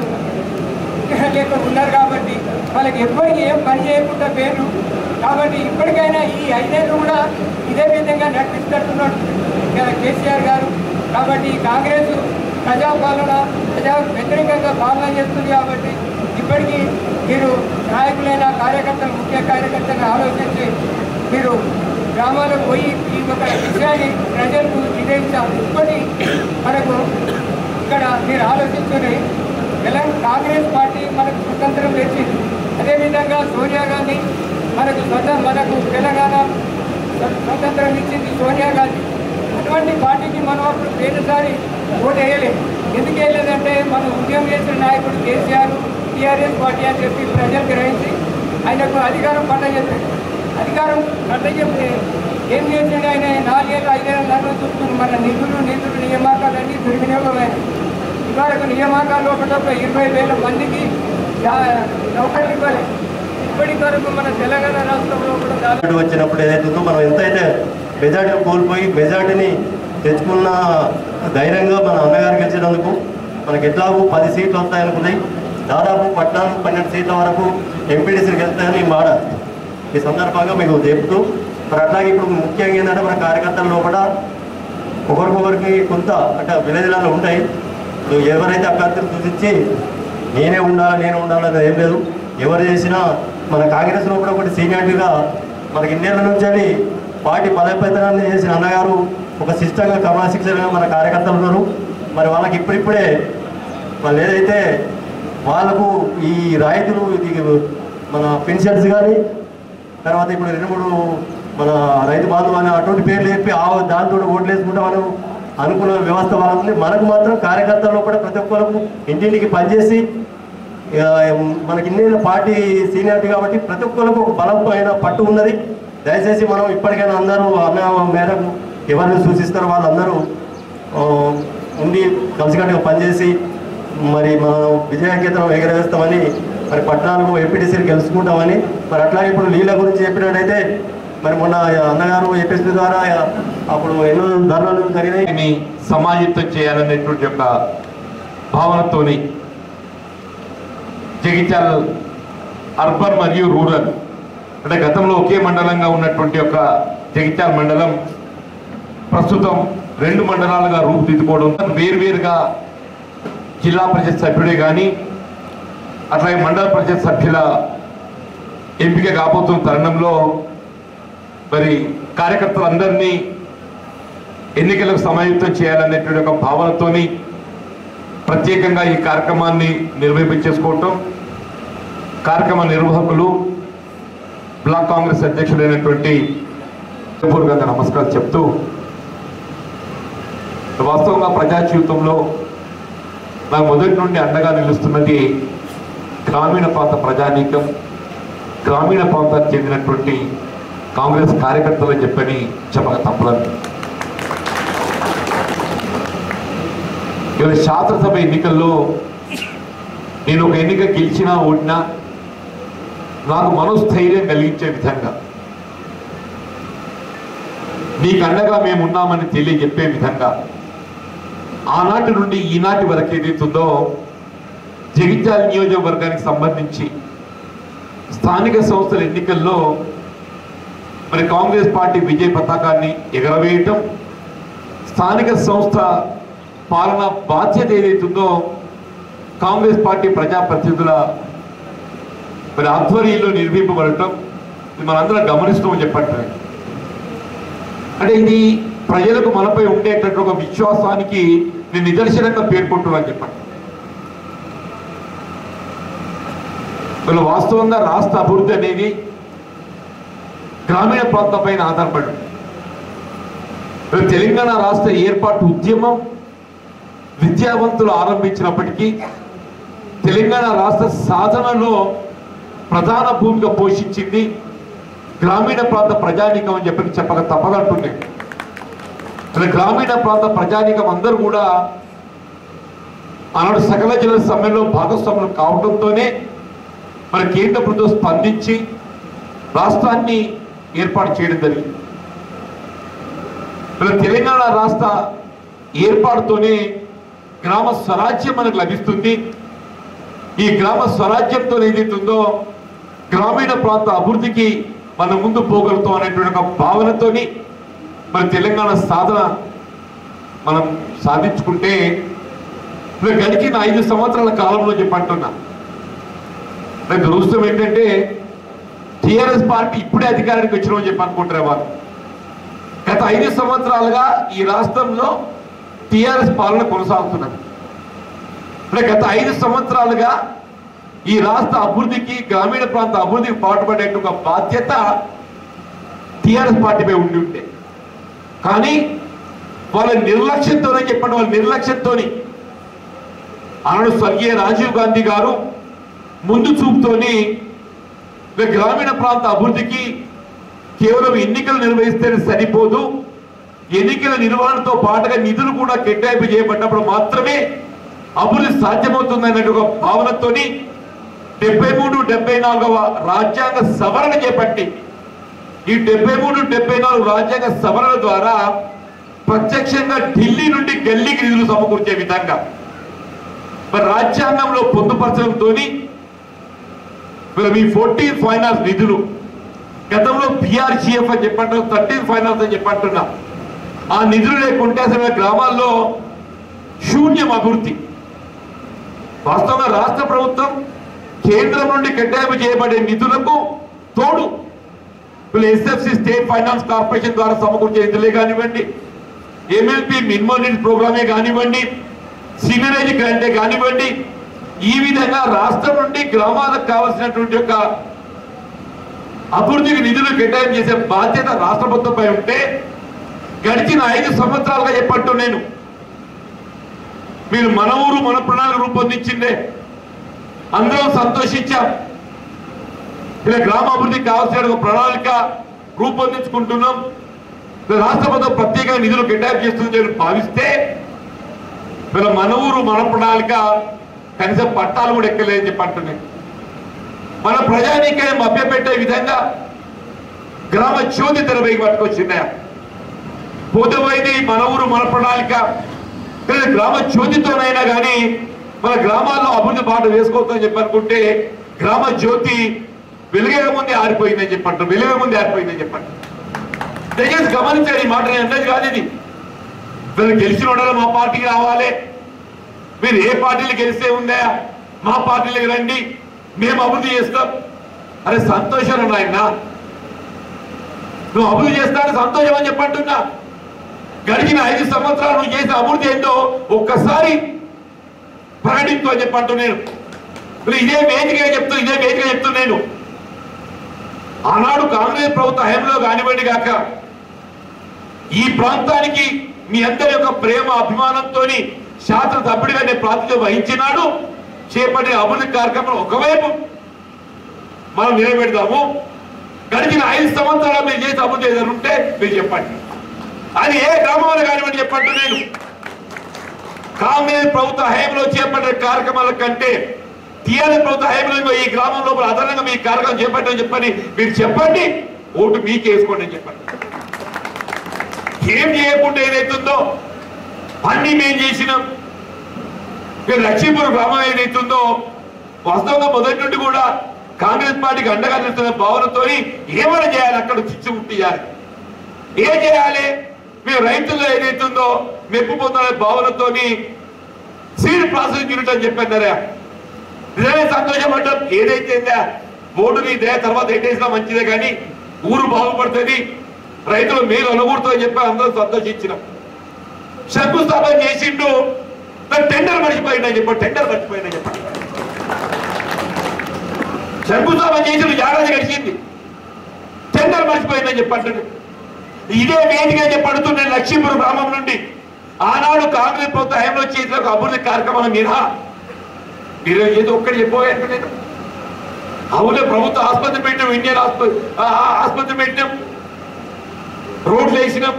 లేక ఉన్నారు కాబట్టి వాళ్ళకి ఎప్పటికీ ఏం పని చేయకుండా పేరు కాబట్టి ఇప్పటికైనా ఈ ఐదేళ్ళు కూడా ఇదే విధంగా నడిపిస్తున్నట్టున్నాడు కదా కేసీఆర్ గారు కాబట్టి ఈ కాంగ్రెస్ ప్రజాపాలన ప్రజా వ్యతిరేకంగా పాలన చేస్తుంది కాబట్టి ఇప్పటికీ మీరు నాయకులైన కార్యకర్తలు ముఖ్య కార్యకర్తలు ఆలోచించి మీరు గ్రామాలకు పోయి ఈ ఒక విషయాన్ని ప్రజలకు విధించాలి ఇప్పటి మనకు ఇక్కడ మీరు ఆలోచించుకుని తెలంగాణ కాంగ్రెస్ పార్టీ మనకు స్వతంత్రం తెచ్చింది అదేవిధంగా సోనియా గాంధీ మనకు స్వత మనకు తెలంగాణ స్వ- స్వతంత్రం ఇచ్చింది సోనియా గాంధీ అటువంటి పార్టీకి మనం అప్పుడు పోయినసారి ఓటు వేయలేదు ఎందుకు వేయలేదంటే మనం ఉద్యమం చేసిన నాయకుడు కేసీఆర్ టీఆర్ఎస్ పార్టీ అని చెప్పి ప్రజలు గ్రహించి ఆయనకు అధికారం పట్టజెప్పారు అధికారం పట్టజెప్తే ఏం చేసిండు ఆయన నాలుగేళ్ళు ఐదేళ్ళు నన్ను చూస్తున్నారు మన నిధులు నిధులు నియామకాలన్నీ దుర్వినియోగమైనవి ఇవాళకు నియామకాలు ఒకటొక ఇరవై వేల మందికి నౌకర్లు ఇవ్వాలి ఇప్పటి వరకు మన తెలంగాణ రాష్ట్రంలో కూడా దాదాపు మెజార్టీ వచ్చినప్పుడు ఏదైతే ఉందో మనం ఎంతైతే మెజార్టీ కోల్పోయి మెజార్టీని తెచ్చుకున్న ధైర్యంగా మన అన్నగారు గెలిచినందుకు మనకి ఎట్లాగూ పది సీట్లు వస్తాయనుకున్నాయి దాదాపు పద్నాలుగు పన్నెండు సీట్ల వరకు ఎంపీడీసీలు గెలుస్తాయని మాట ఈ సందర్భంగా మీకు చెప్తూ మరి అట్లాగే ఇప్పుడు ముఖ్యంగా ఏంటంటే మన కార్యకర్తల లోపల ఒకరికొకరికి కొంత అంటే విలేజ్లలో ఉంటాయి ఇప్పుడు ఎవరైతే అభ్యర్థులు సూచించి నేనే ఉండాలి నేను ఉండాలని ఏం లేదు ఎవరు చేసినా మన కాంగ్రెస్లో కూడా ఒకటి సీనియారిటీగా మనకి ఇన్నేళ్ళ నుంచి అని పార్టీ బలోపేతాన్ని చేసిన అన్నగారు ఒక సిస్టంగా క్రమశిక్షణగా మన కార్యకర్తలు ఉన్నారు మరి వాళ్ళకి ఇప్పుడిప్పుడే వాళ్ళు ఏదైతే వాళ్ళకు ఈ రాయితీలు ఇది మన పెన్షన్స్ కానీ తర్వాత ఇప్పుడు రెండు మూడు మన రైతు బాంధవ అని అటువంటి పేర్లు చెప్పి ఆ దాంతో ఓట్లు వేసుకుంటే మనం అనుకున్న వ్యవస్థ వాళ్ళ ఉంది మనకు మాత్రం కార్యకర్తల్లో కూడా ప్రతి ఒక్కరికి ఇంటింటికి పనిచేసి ఆ, మనకి ఇన్నేళ్ళ పార్టీ సీనియారిటీ కాబట్టి ప్రతి ఒక్కరికి ఒక బలమైన పట్టు ఉన్నది దయచేసి మనం ఇప్పటికైనా అందరూ అన్న మేరకు ఎవరిని సూచిస్తారో వాళ్ళందరూ ఆ, ఉండి కలిసికట్టుగా పనిచేసి మరి మనం విజయకేతనం ఎగరవేస్తామని మరి పట్టణాలకు ఎంపీటీసీలు గెలుచుకుంటామని మరి అట్లాగే ఇప్పుడు నీళ్ళ గురించి చెప్పినట్టయితే మరి మొన్న అన్నగారు ఏపీసీ ద్వారా అప్పుడు ఎన్నో ధరలు జరిగినాయి ని సమాయత్తం చేయాలనేటువంటి యొక్క భావనతోని జగిత్యాల అర్బన్ మరియు రూరల్ అంటే గతంలో ఒకే మండలంగా ఉన్నటువంటి యొక్క జగిత్యాల మండలం ప్రస్తుతం రెండు మండలాలుగా రూపుదిద్దుకోవడం వేరువేరుగా జిల్లా పరిషత్ సభ్యుడే కానీ అట్లాగే మండల పరిషత్ సభ్యుల ఎంపిక కాబోతున్న తరుణంలో మరి కార్యకర్తలందరినీ ఎన్నికలకు సమాయుక్తం చేయాలనేటువంటి ఒక భావనతోని ప్రత్యేకంగా ఈ కార్యక్రమాన్ని నిర్వహించేసుకోవటం కార్యక్రమ నిర్వాహకులు బ్లాక్ కాంగ్రెస్ అధ్యక్షుడైనటువంటి పూర్వకంగా నమస్కారం చెప్తూ వాస్తవంగా ప్రజా జీవితంలో నాకు మొదటి నుండి అండగా నిలుస్తున్నది గ్రామీణ ప్రాంత ప్రజానీకం గ్రామీణ ప్రాంతానికి చెందినటువంటి కాంగ్రెస్ కార్యకర్తలు చెప్పని చెప్పక తప్పదని ఇవాళ శాసనసభ ఎన్నికల్లో నేను ఒక ఎన్నిక గెలిచినా ఓడినా నాకు మనోస్థైర్యం కలిగించే విధంగా నీకు అండగా మేము ఉన్నామని తెలియజెప్పే విధంగా ఆనాటి నుండి ఈనాటి వరకు ఏదైతుందో జగిత్యాల నియోజకవర్గానికి సంబంధించి స్థానిక సంస్థల ఎన్నికల్లో మరి కాంగ్రెస్ పార్టీ విజయ పతాకాన్ని ఎగరవేయటం స్థానిక సంస్థ పాలన బాధ్యత ఏదైతుందో కాంగ్రెస్ పార్టీ ప్రజాప్రతినిధుల మరి ఆధ్వర్యంలో నిర్వహింపబడటం ఇది మనందరం గమనిస్తామని చెప్పట్టు అంటే ఇది ప్రజలకు మనపై ఉండేటటువంటి ఒక విశ్వాసానికి నేను నిదర్శనంగా పేర్కొంటున్నాను చెప్పండి వీళ్ళు వాస్తవంగా రాష్ట్ర అభివృద్ధి అనేది గ్రామీణ ప్రాంతం పైన ఆధారపడి ఉంది. వీళ్ళు తెలంగాణ రాష్ట్ర ఏర్పాటు ఉద్యమం విద్యావంతులు ఆరంభించినప్పటికీ తెలంగాణ రాష్ట్ర సాధనలో ప్రధాన భూమిక పోషించింది గ్రామీణ ప్రాంత ప్రజానీకం అని చెప్పి చెప్పక తప్పదంటుంది ఇలా గ్రామీణ ప్రాంత ప్రజానీకం అందరూ కూడా ఆనాడు సకల జిల్లా సమ్మెలో భాగస్వాములు కావడంతోనే మన కేంద్ర ప్రభుత్వం స్పందించి రాష్ట్రాన్ని ఏర్పాటు చేయడం జరిగింది మన తెలంగాణ రాష్ట్ర ఏర్పాటుతోనే గ్రామ స్వరాజ్యం మనకు లభిస్తుంది ఈ గ్రామ స్వరాజ్యంతో ఏదైతుందో గ్రామీణ ప్రాంత అభివృద్ధికి మనం ముందు పోగలుగుతాం అనేటువంటి ఒక భావనతోని మరి తెలంగాణ సాధన మనం సాధించుకుంటే ఇప్పుడు గడిచిన ఐదు సంవత్సరాల కాలంలో చెప్పంటున్నా నాకు దురదృష్టం ఏంటంటే టిఆర్ఎస్ పార్టీ ఇప్పుడే అధికారానికి వచ్చినామని చెప్పి అనుకుంటారు వాళ్ళు గత ఐదు సంవత్సరాలుగా ఈ రాష్ట్రంలో టిఆర్ఎస్ పాలన కొనసాగుతున్నది అంటే గత ఐదు సంవత్సరాలుగా ఈ రాష్ట్ర అభివృద్ధికి గ్రామీణ ప్రాంత అభివృద్ధికి పాటుపడే ఒక బాధ్యత టిఆర్ఎస్ పార్టీపై ఉండి ఉంటే కానీ వాళ్ళ నిర్లక్ష్యంతోనే చెప్పండి వాళ్ళ నిర్లక్ష్యంతోని ఆనాడు స్వర్గీయ రాజీవ్ గాంధీ గారు ముందు చూపుతోని ఇక గ్రామీణ ప్రాంత అభివృద్ధికి కేవలం ఎన్నికలు నిర్వహిస్తేనే సరిపోదు ఎన్నికల నిర్వహణతో పాటుగా నిధులు కూడా కేటాయింపు చేయబడినప్పుడు మాత్రమే అభివృద్ధి సాధ్యమవుతుందనే ఒక భావనతోని డెబ్బై మూడు డెబ్బై నాలుగవ రాజ్యాంగ సవరణ చేపట్టి ఈ డెబ్బై మూడు డెబ్బై నాలుగు రాజ్యాంగ సవరణ ద్వారా ప్రత్యక్షంగా ఢిల్లీ నుండి గల్లీకి నిధులు సమకూర్చే విధంగా మరి రాజ్యాంగంలో పొందుపరచడంతో మీ ఫోర్టీన్ ఫైనాన్స్ నిధులు గతంలో పిఆర్జిఎఫ్ అని చెప్పంటున్నా థర్టీన్ ఫైనాన్స్ అని చెప్పంటున్నా ఆ నిధులు లేకుంటే అసలు గ్రామాల్లో శూన్యం అభివృద్ధి వాస్తవంగా రాష్ట్ర ప్రభుత్వం కేంద్రం నుండి కేటాయింపు చేయబడే నిధులకు తోడు వీళ్ళు ఎస్ఎఫ్సి స్టేట్ ఫైనాన్స్ కార్పొరేషన్ ద్వారా సమకూర్చే నిధులే కానివ్వండి ఎంఎల్పి మినిమం నీడ్ ప్రోగ్రామే కానివ్వండి సీనియరేజ్ గ్రాంటే కానివ్వండి ఈ విధంగా రాష్ట్రం నుండి గ్రామాలకు కావాల్సినటువంటి యొక్క అభివృద్ధికి నిధులు కేటాయింపు చేసే బాధ్యత రాష్ట్ర ప్రభుత్వంపై ఉంటే గడిచిన ఐదు సంవత్సరాలుగా చెప్పట్టు నేను మీరు మన ఊరు మన ప్రణాళిక రూపొందించిందే అందరం సంతోషించాం ఇలా గ్రామాభివృద్ధికి కావాల్సిన ఒక ప్రణాళిక రూపొందించుకుంటున్నాం ఇలా రాష్ట్ర ప్రభుత్వం ప్రత్యేకంగా నిధులు కేటాయింపు చేస్తుంది అని భావిస్తే వీళ్ళ మన ఊరు మన ప్రణాళిక కనీసం పట్టాలు కూడా ఎక్కలేదని చెప్పి అంటున్నాయి మన ప్రజానీకాన్ని మభ్యపెట్టే విధంగా గ్రామ జ్యోతి తెరపైకి పట్టుకొచ్చిందా పోతమైంది మన ఊరు మన ప్రణాళిక లేదా గ్రామ జ్యోతితోనైనా కానీ మన గ్రామాల్లో అభివృద్ధి బాట వేసుకోవద్దని చెప్పి అనుకుంటే గ్రామ జ్యోతి వెలుగే ముందే ఆరిపోయిందని చెప్పంటారు వెలుగే ముందే ఆరిపోయిందని చెప్పండి దయచేసి గమనించారు ఈ మాట నేను అన్నది కాదు ఇది వీళ్ళు గెలిచిన వాళ్ళ మా పార్టీకి రావాలి మీరు ఏ పార్టీలు గెలిస్తే ఉందా మా పార్టీలకు రండి మేము అభివృద్ధి చేస్తాం అరే సంతోషం నాయన నువ్వు అభివృద్ధి చేస్తానని సంతోషం అని చెప్పంటున్నా గడిచిన ఐదు సంవత్సరాలు నువ్వు చేసిన అభివృద్ధి ఏంటో ఒక్కసారి ప్రకటించు అని చెప్పంటూ నేను ఇప్పుడు ఇదే వేదికగా చెప్తూ ఇదే వేదికగా చెప్తూ నేను ఆనాడు కాంగ్రెస్ ప్రభుత్వ హయాంలో కానివ్వండి కాక ఈ ప్రాంతానికి మీ అందరి యొక్క ప్రేమ అభిమానంతో శాస్త్ర సభ్యుడిగా నేను ప్రాతినిధ్యం వహించినాడు చేపట్టిన అభివృద్ధి కార్యక్రమం ఒకవైపు మనం నిలబెడదాము గడిచిన ఐదు సంవత్సరాలు మీరు చేసి అభివృద్ధి ఏదైనా ఉంటే మీరు చెప్పండి అది ఏ గ్రామంలో కానివ్వండి చెప్పండి నేను కాంగ్రెస్ ప్రభుత్వ హయాంలో చేపట్టిన కార్యక్రమాల కంటే టీఆర్ఎస్ ప్రభుత్వ హయాంలో ఈ గ్రామం లోపల అదనంగా మీ కార్యక్రమం చేపట్టని చెప్పని మీరు చెప్పండి ఓటు మీకే వేసుకోండి అని చెప్పండి ఏం చేయకుండా ఏదైతుందో అన్ని మేము చేసినాం మీరు లక్ష్మీపురం గ్రామం ఏదైతుందో వాస్తవంగా మొదటి నుండి కూడా కాంగ్రెస్ పార్టీకి అండగా నిలుస్తున్న భావనతో ఏమైనా చేయాలి అక్కడ చిచ్చు ముట్టియాలి ఏం చేయాలి మీరు రైతుల్లో ఏదైతుందో మెప్పు పొందాలనే భావనతోని సీడ్ ప్రాసెసింగ్ యూనిట్ అని చెప్పారా నిజమే సంతోషపడ్డాం ఏదైతే ఉందా ఓటు నీదే తర్వాత ఎట్టేసినా మంచిదే కానీ ఊరు బాగుపడుతుంది రైతులు మేలు అనుకూడుతుందని చెప్పి అందరూ సంతోషించినాం శంకుస్థాపన చేసిండు మరి టెండర్ మర్చిపోయిందని చెప్పి టెండర్ మర్చిపోయిందని చెప్పండి శంకుస్థాపన చేసిన ఏడాది గడిచింది టెండర్ మర్చిపోయిందని చెప్పండి ఇదే వేదిక చెప్పడుతూ నేను లక్ష్మీపురం గ్రామం నుండి ఆనాడు కాంగ్రెస్ ప్రభుత్వ హయాంలో చేసిన ఒక అభివృద్ధి కార్యక్రమం మినహా మీరు ఏదో ఒక్కటి చెప్పబోయాను నేను అవునే ప్రభుత్వ ఆసుపత్రి పెట్టాం ఇండియన్ ఆసుపత్రి ఆసుపత్రి పెట్టాం రోడ్లు వేసినాం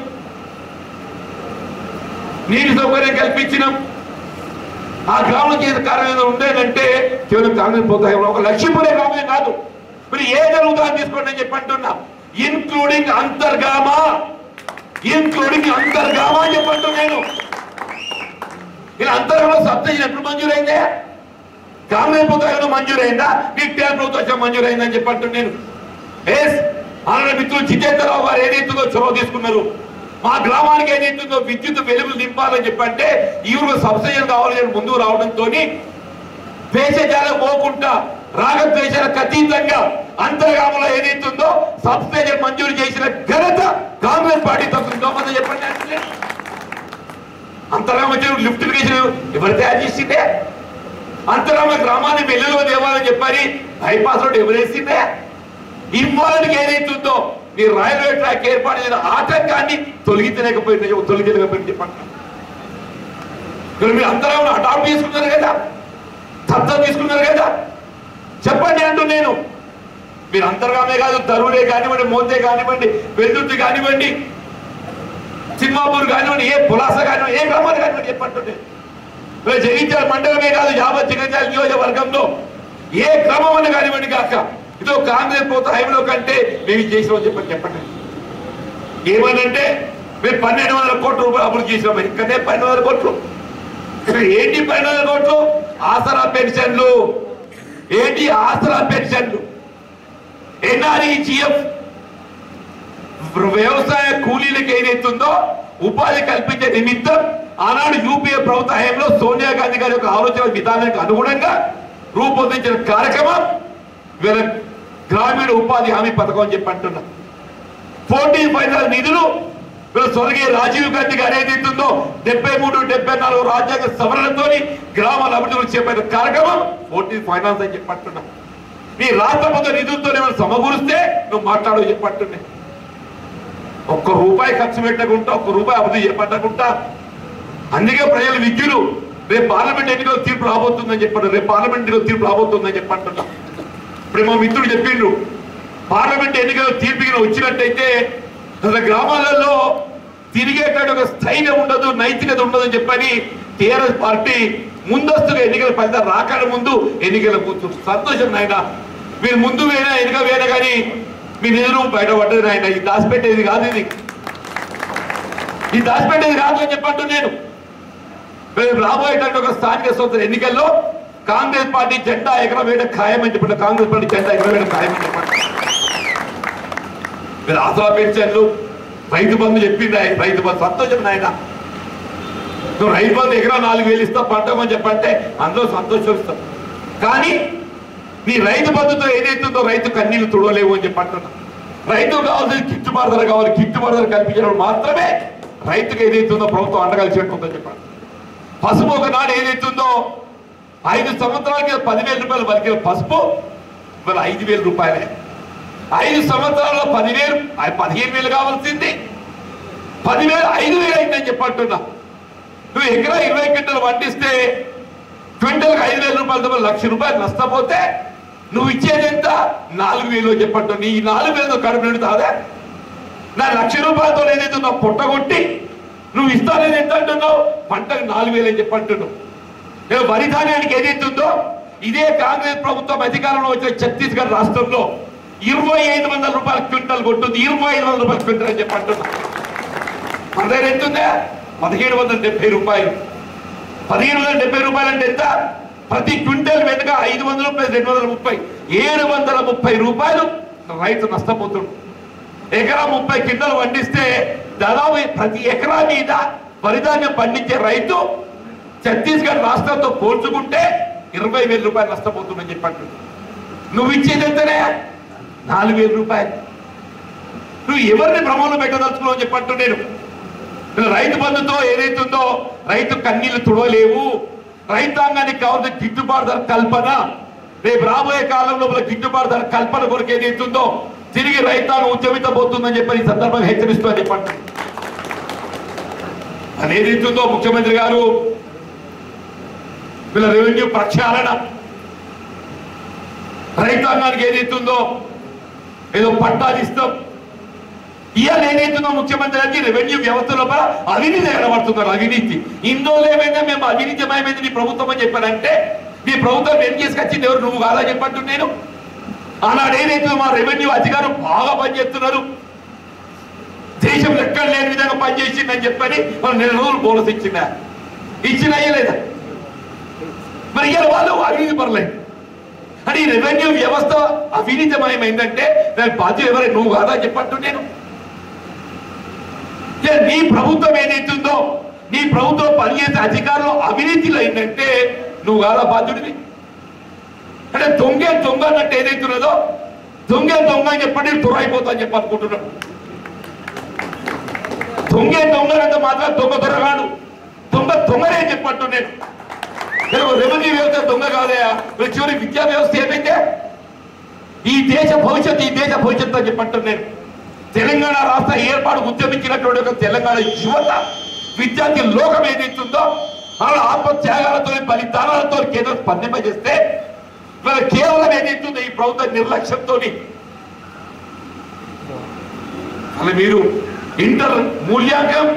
నీటి సౌకర్యం కల్పించినాం ఆ గ్రామం చేసే కార్యం ఏదో ఉండేదంటే కేవలం కాంగ్రెస్ ప్రభుత్వ హయాంలో ఒక లక్ష్మీపురే గ్రామం కాదు మీరు ఏ జరుగుతుందని తీసుకోండి అని చెప్పి అంటున్నా ఇన్క్లూడింగ్ అంతర్గామ ఇన్క్లూడింగ్ అంతర్గామ అని చెప్పంటు నేను ఇలా అంతర్గామ సబ్సిడీ ఎప్పుడు మంజూరైందే కాంగ్రెస్ ప్రభుత్వం మంజూరైందా టీఆర్ ప్రభుత్వం మంజూరైందని చెప్పంటు నేను ఎస్ ఆనాడు మిత్రులు జితేంద్రరావు గారు ఏదైతుందో చొరవ తీసుకున్నారు మా గ్రామానికి ఏదైతుందో విద్యుత్ వెలుగులు నింపాలని చెప్పంటే ఈ ఊరు సబ్సిడీ కావాలని చెప్పి ముందుకు రావడంతో ద్వేషజాలం పోకుండా రాగద్వేషాలకు అతీతంగా అంతర్గామంలో ఏదైతుందో సబ్సిడీ మంజూరు చేసిన ఘనత కాంగ్రెస్ పార్టీ తప్పుతుందో చెప్పండి అంటే అంతరామ లిఫ్ట్ ఎవరు తయారు చేసిందే అంతరామ గ్రామాన్ని వెల్లులో దేవాలని చెప్పని బైపాస్ రోడ్ ఎవరు వేసిందే ఇవ్వాలని ఏదైతుందో మీరు రైల్వే ట్రాక్ ఏర్పాటు చేసిన ఆటంకాన్ని తొలగించలేకపోయింది తొలగించలేకపోయింది చెప్పండి ఇక్కడ మీరు అంతరాలను అడాప్ట్ చేసుకున్నారు కదా దత్తం తీసుకున్నారు కదా చెప్పండి అంటూ నేను మీరు అంతర్గామే కాదు దరువులే కానివ్వండి మోతే కానివ్వండి వెల్దుర్తి కానివ్వండి సింహాపూర్ కానివ్వండి ఏ పులాస కానివ్వండి ఏ గ్రామాలు కానివ్వండి చెప్పండి మీరు జగిత్యాల మండలమే కాదు యావత్ జగిత్యాల నియోజకవర్గంలో ఏ క్రమం అని కానివ్వండి కాక ఇదో కాంగ్రెస్ పోత హైలో కంటే మేము ఇది చేసినాం చెప్పండి చెప్పండి ఏమనంటే మేము పన్నెండు వందల కోట్ల రూపాయలు అభివృద్ధి చేసినాం ఇక్కడే పన్నెండు వందల కోట్లు ఏంటి పన్నెండు వందల కోట్లు ఆసరా పెన్షన్లు ఏంటి ఆసరా పెన్షన్లు ఎన్ఆర్ఈజిఎఫ్ వ్యవసాయ కూలీలకు ఏదైతుందో ఉపాధి కల్పించే నిమిత్తం ఆనాడు యూపీఏ ప్రభుత్వ హయాంలో సోనియా గాంధీ గారి యొక్క ఆలోచన విధానానికి అనుగుణంగా రూపొందించిన కార్యక్రమం వీళ్ళ గ్రామీణ ఉపాధి హామీ పథకం అని చెప్పి అంటున్నా ఫోర్టీన్ ఫైనాన్స్ నిధులు వీళ్ళ స్వర్గీయ రాజీవ్ గాంధీ గారు ఏదైతుందో డెబ్బై మూడు డెబ్బై నాలుగు రాజ్యాంగ సవరణతో గ్రామాల అభివృద్ధి చేపట్టిన కార్యక్రమం ఫోర్టీన్ ఫైనాన్స్ అని చెప్పి అంటున్నా నీ రాష్ట్ర ప్రభుత్వ నిధులతో ఏమైనా సమకూరిస్తే నువ్వు మాట్లాడు చెప్పంటున్నా ఒక్క రూపాయి ఖర్చు పెట్టకుండా ఒక్క రూపాయి అభివృద్ధి చేపట్టకుండా అందుకే ప్రజలు విద్యులు రేపు పార్లమెంట్ ఎన్నికల తీర్పు రాబోతుందని చెప్పాడు రేపు పార్లమెంట్ ఎన్నికల తీర్పు రాబోతుందని చెప్పంటున్నా ఇప్పుడు మా మిత్రుడు చెప్పిండ్రు పార్లమెంట్ ఎన్నికల తీర్పుకి వచ్చినట్టయితే అసలు గ్రామాలలో తిరిగేటట్టు ఒక స్థైర్యం ఉండదు నైతికత ఉండదని చెప్పని టీఆర్ఎస్ పార్టీ ముందస్తుగా ఎన్నికల ఫలితాలు రాకడ ముందు ఎన్నికల కూర్చుంటు సంతోషం నాయన మీరు ముందు వేనా ఎన్నిక వేనా కానీ మీ నిధులు బయటపడ్డది నాయన ఇది దాచిపెట్టేది కాదు ఇది ఇది దాచిపెట్టేది కాదు అని చెప్పంటు నేను రేపు రాబోయేటట్టు ఒక స్థానిక సంస్థల ఎన్నికల్లో కాంగ్రెస్ పార్టీ జెండా ఎగర వేయడం ఖాయమని చెప్పండి కాంగ్రెస్ పార్టీ జెండా ఎగర వేయడం ఖాయమని చెప్పండి మీరు ఆసరా పెన్షన్లు రైతు బంధు చెప్పింది ఆయన రైతు బంధు సంతోషం నాయన నువ్వు రైతు బంధు ఎకరా నాలుగు వేలు ఇస్తా పంటమని చెప్పంటే అందులో సంతోషం ఇస్తాం కానీ నీ రైతు బంధుతో ఏదైతుందో రైతు కన్నీళ్లు తుడవలేవు అని చెప్పి అంటున్నా రైతుకు కావాల్సిన గిట్టుబాటు ధర కావాలి గిట్టుబాటు ధర కల్పించడం మాత్రమే రైతుకు ఏదైతుందో ప్రభుత్వం అండగలిసినట్టుందని చెప్పండి పసుపు ఒకనాడు ఏదైతుందో ఐదు సంవత్సరాలకి పదివేల రూపాయలు బతికిన పసుపు ఇవాళ ఐదు వేల రూపాయలే ఐదు సంవత్సరాల్లో పదివేలు ఆ పదిహేను వేలు కావాల్సింది పదివేలు ఐదు వేలు అయిందని చెప్పంటున్నా నువ్వు ఎకరా ఇరవై క్వింటలు పండిస్తే క్వింటల్కి ఐదు వేల రూపాయలతో పాటు లక్ష రూపాయలు నష్టపోతే నువ్వు ఇచ్చేది ఎంత నాలుగు వేలు చెప్పట్టు నీ నాలుగు వేలతో కడుపు నిండుతాదే నా లక్ష రూపాయలతో ఏదైతే నా పొట్టగొట్టి నువ్వు ఇస్తానని ఎంత అంటున్నావు పంటకు నాలుగు వేలు అని చెప్పంటున్నావు నేను వరి ధాన్యానికి ఏదైతే ఉందో ఇదే కాంగ్రెస్ ప్రభుత్వం అధికారంలో వచ్చిన ఛత్తీస్గఢ్ రాష్ట్రంలో ఇరవై ఐదు వందల రూపాయల క్వింటల్ కొట్టుంది ఇరవై ఐదు వందల రూపాయల క్వింటల్ అని చెప్పంటున్నా మన దగ్గర ఎంత ఉందా పదిహేడు వందల డెబ్బై రూపాయలు పదిహేను వందల డెబ్బై రూపాయలు అంటే ఎంత ప్రతి క్వింటల్ వెనుక ఐదు వందల రూపాయలు రెండు వందల ముప్పై ఏడు వందల ముప్పై రూపాయలు రైతు నష్టపోతుండు ఎకరా ముప్పై క్వింటలు పండిస్తే దాదాపు ప్రతి ఎకరా మీద వరిధాన్యం పండించే రైతు ఛత్తీస్గఢ్ రాష్ట్రంతో పోల్చుకుంటే ఇరవై వేల రూపాయలు నష్టపోతుందని చెప్పండి నువ్వు ఇచ్చేది ఎంతనే నాలుగు వేల రూపాయలు నువ్వు ఎవరిని భ్రమంలో పెట్టదలుచుకున్నావు అని చెప్పంటూ నేను ఇలా రైతు బంధుతో ఏదైతుందో రైతు కన్నీళ్లు తుడవలేవు రైతాంగానికి కావాల్సిన గిట్టుబాటు ధర కల్పన రేపు రాబోయే కాలంలో మన గిట్టుబాటు ధర కల్పన కొరకు ఏదైతుందో తిరిగి రైతాంగం ఉద్యమించబోతుందని చెప్పి ఈ సందర్భంగా హెచ్చరిస్తూ అని చెప్పండి అది ఏదైతుందో ముఖ్యమంత్రి గారు వీళ్ళ రెవెన్యూ ప్రక్షాళన రైతాంగానికి ఏదైతుందో ఏదో పట్టాలు ఇస్తాం ఇవాళ ఏదైతుందో ముఖ్యమంత్రి గారికి రెవెన్యూ వ్యవస్థ లోపల అవినీతి కనబడుతున్నారు అవినీతి ఇందులో ఏమైనా మేము అవినీతిమయమైంది నీ ప్రభుత్వం అని చెప్పానంటే నీ ప్రభుత్వం ఏం చేసుకొచ్చింది ఎవరు నువ్వు కాదా చెప్పట్టు నేను ఆనాడు ఏదైతే మా రెవెన్యూ అధికారులు బాగా పనిచేస్తున్నారు దేశంలో ఎక్కడ లేని విధంగా పనిచేసిందని చెప్పని మనం నెల రోజులు బోనస్ ఇచ్చిన ఇచ్చిన అయ్యలేదా మరి ఇవాళ వాళ్ళు అవినీతి పర్లేదు అని ఈ రెవెన్యూ వ్యవస్థ అవినీతిమయమైందంటే దాని బాధ్యత ఎవరే నువ్వు కాదా చెప్పట్టు నేను ఏ నీ ప్రభుత్వం ఏదైతుందో నీ ప్రభుత్వం పనిచేసే అధికారులు అవినీతిలో అయిందంటే నువ్వు కాదా బాధ్యుడివి అంటే దొంగే దొంగ అన్నట్టు ఏదైతున్నదో దొంగే దొంగ అని చెప్పండి తుర అయిపోతా అని చెప్పి అనుకుంటున్నాడు దొంగే దొంగ అంటే మాత్రం దొంగ దొరగాడు దొంగ దొంగనే అని చెప్పట్టు నేను నేను రెవెన్యూ వ్యవస్థ దొంగ కాదయా మరి చివరి విద్యా వ్యవస్థ ఏమైతే ఈ దేశ భవిష్యత్తు ఈ దేశ భవిష్యత్తు అని చెప్పంటు నేను తెలంగాణ రాష్ట్ర ఏర్పాటు ఉద్యమించినటువంటి ఒక తెలంగాణ యువత విద్యార్థి లోకం ఏదైతుందో వాళ్ళ ఆత్మత్యాగాలతో బలిదానాలతో కేంద్రం స్పందింపజేస్తే ఇవాళ కేవలం ఏదైతుందో ఈ ప్రభుత్వ నిర్లక్ష్యంతో అలా మీరు ఇంటర్ మూల్యాంకనం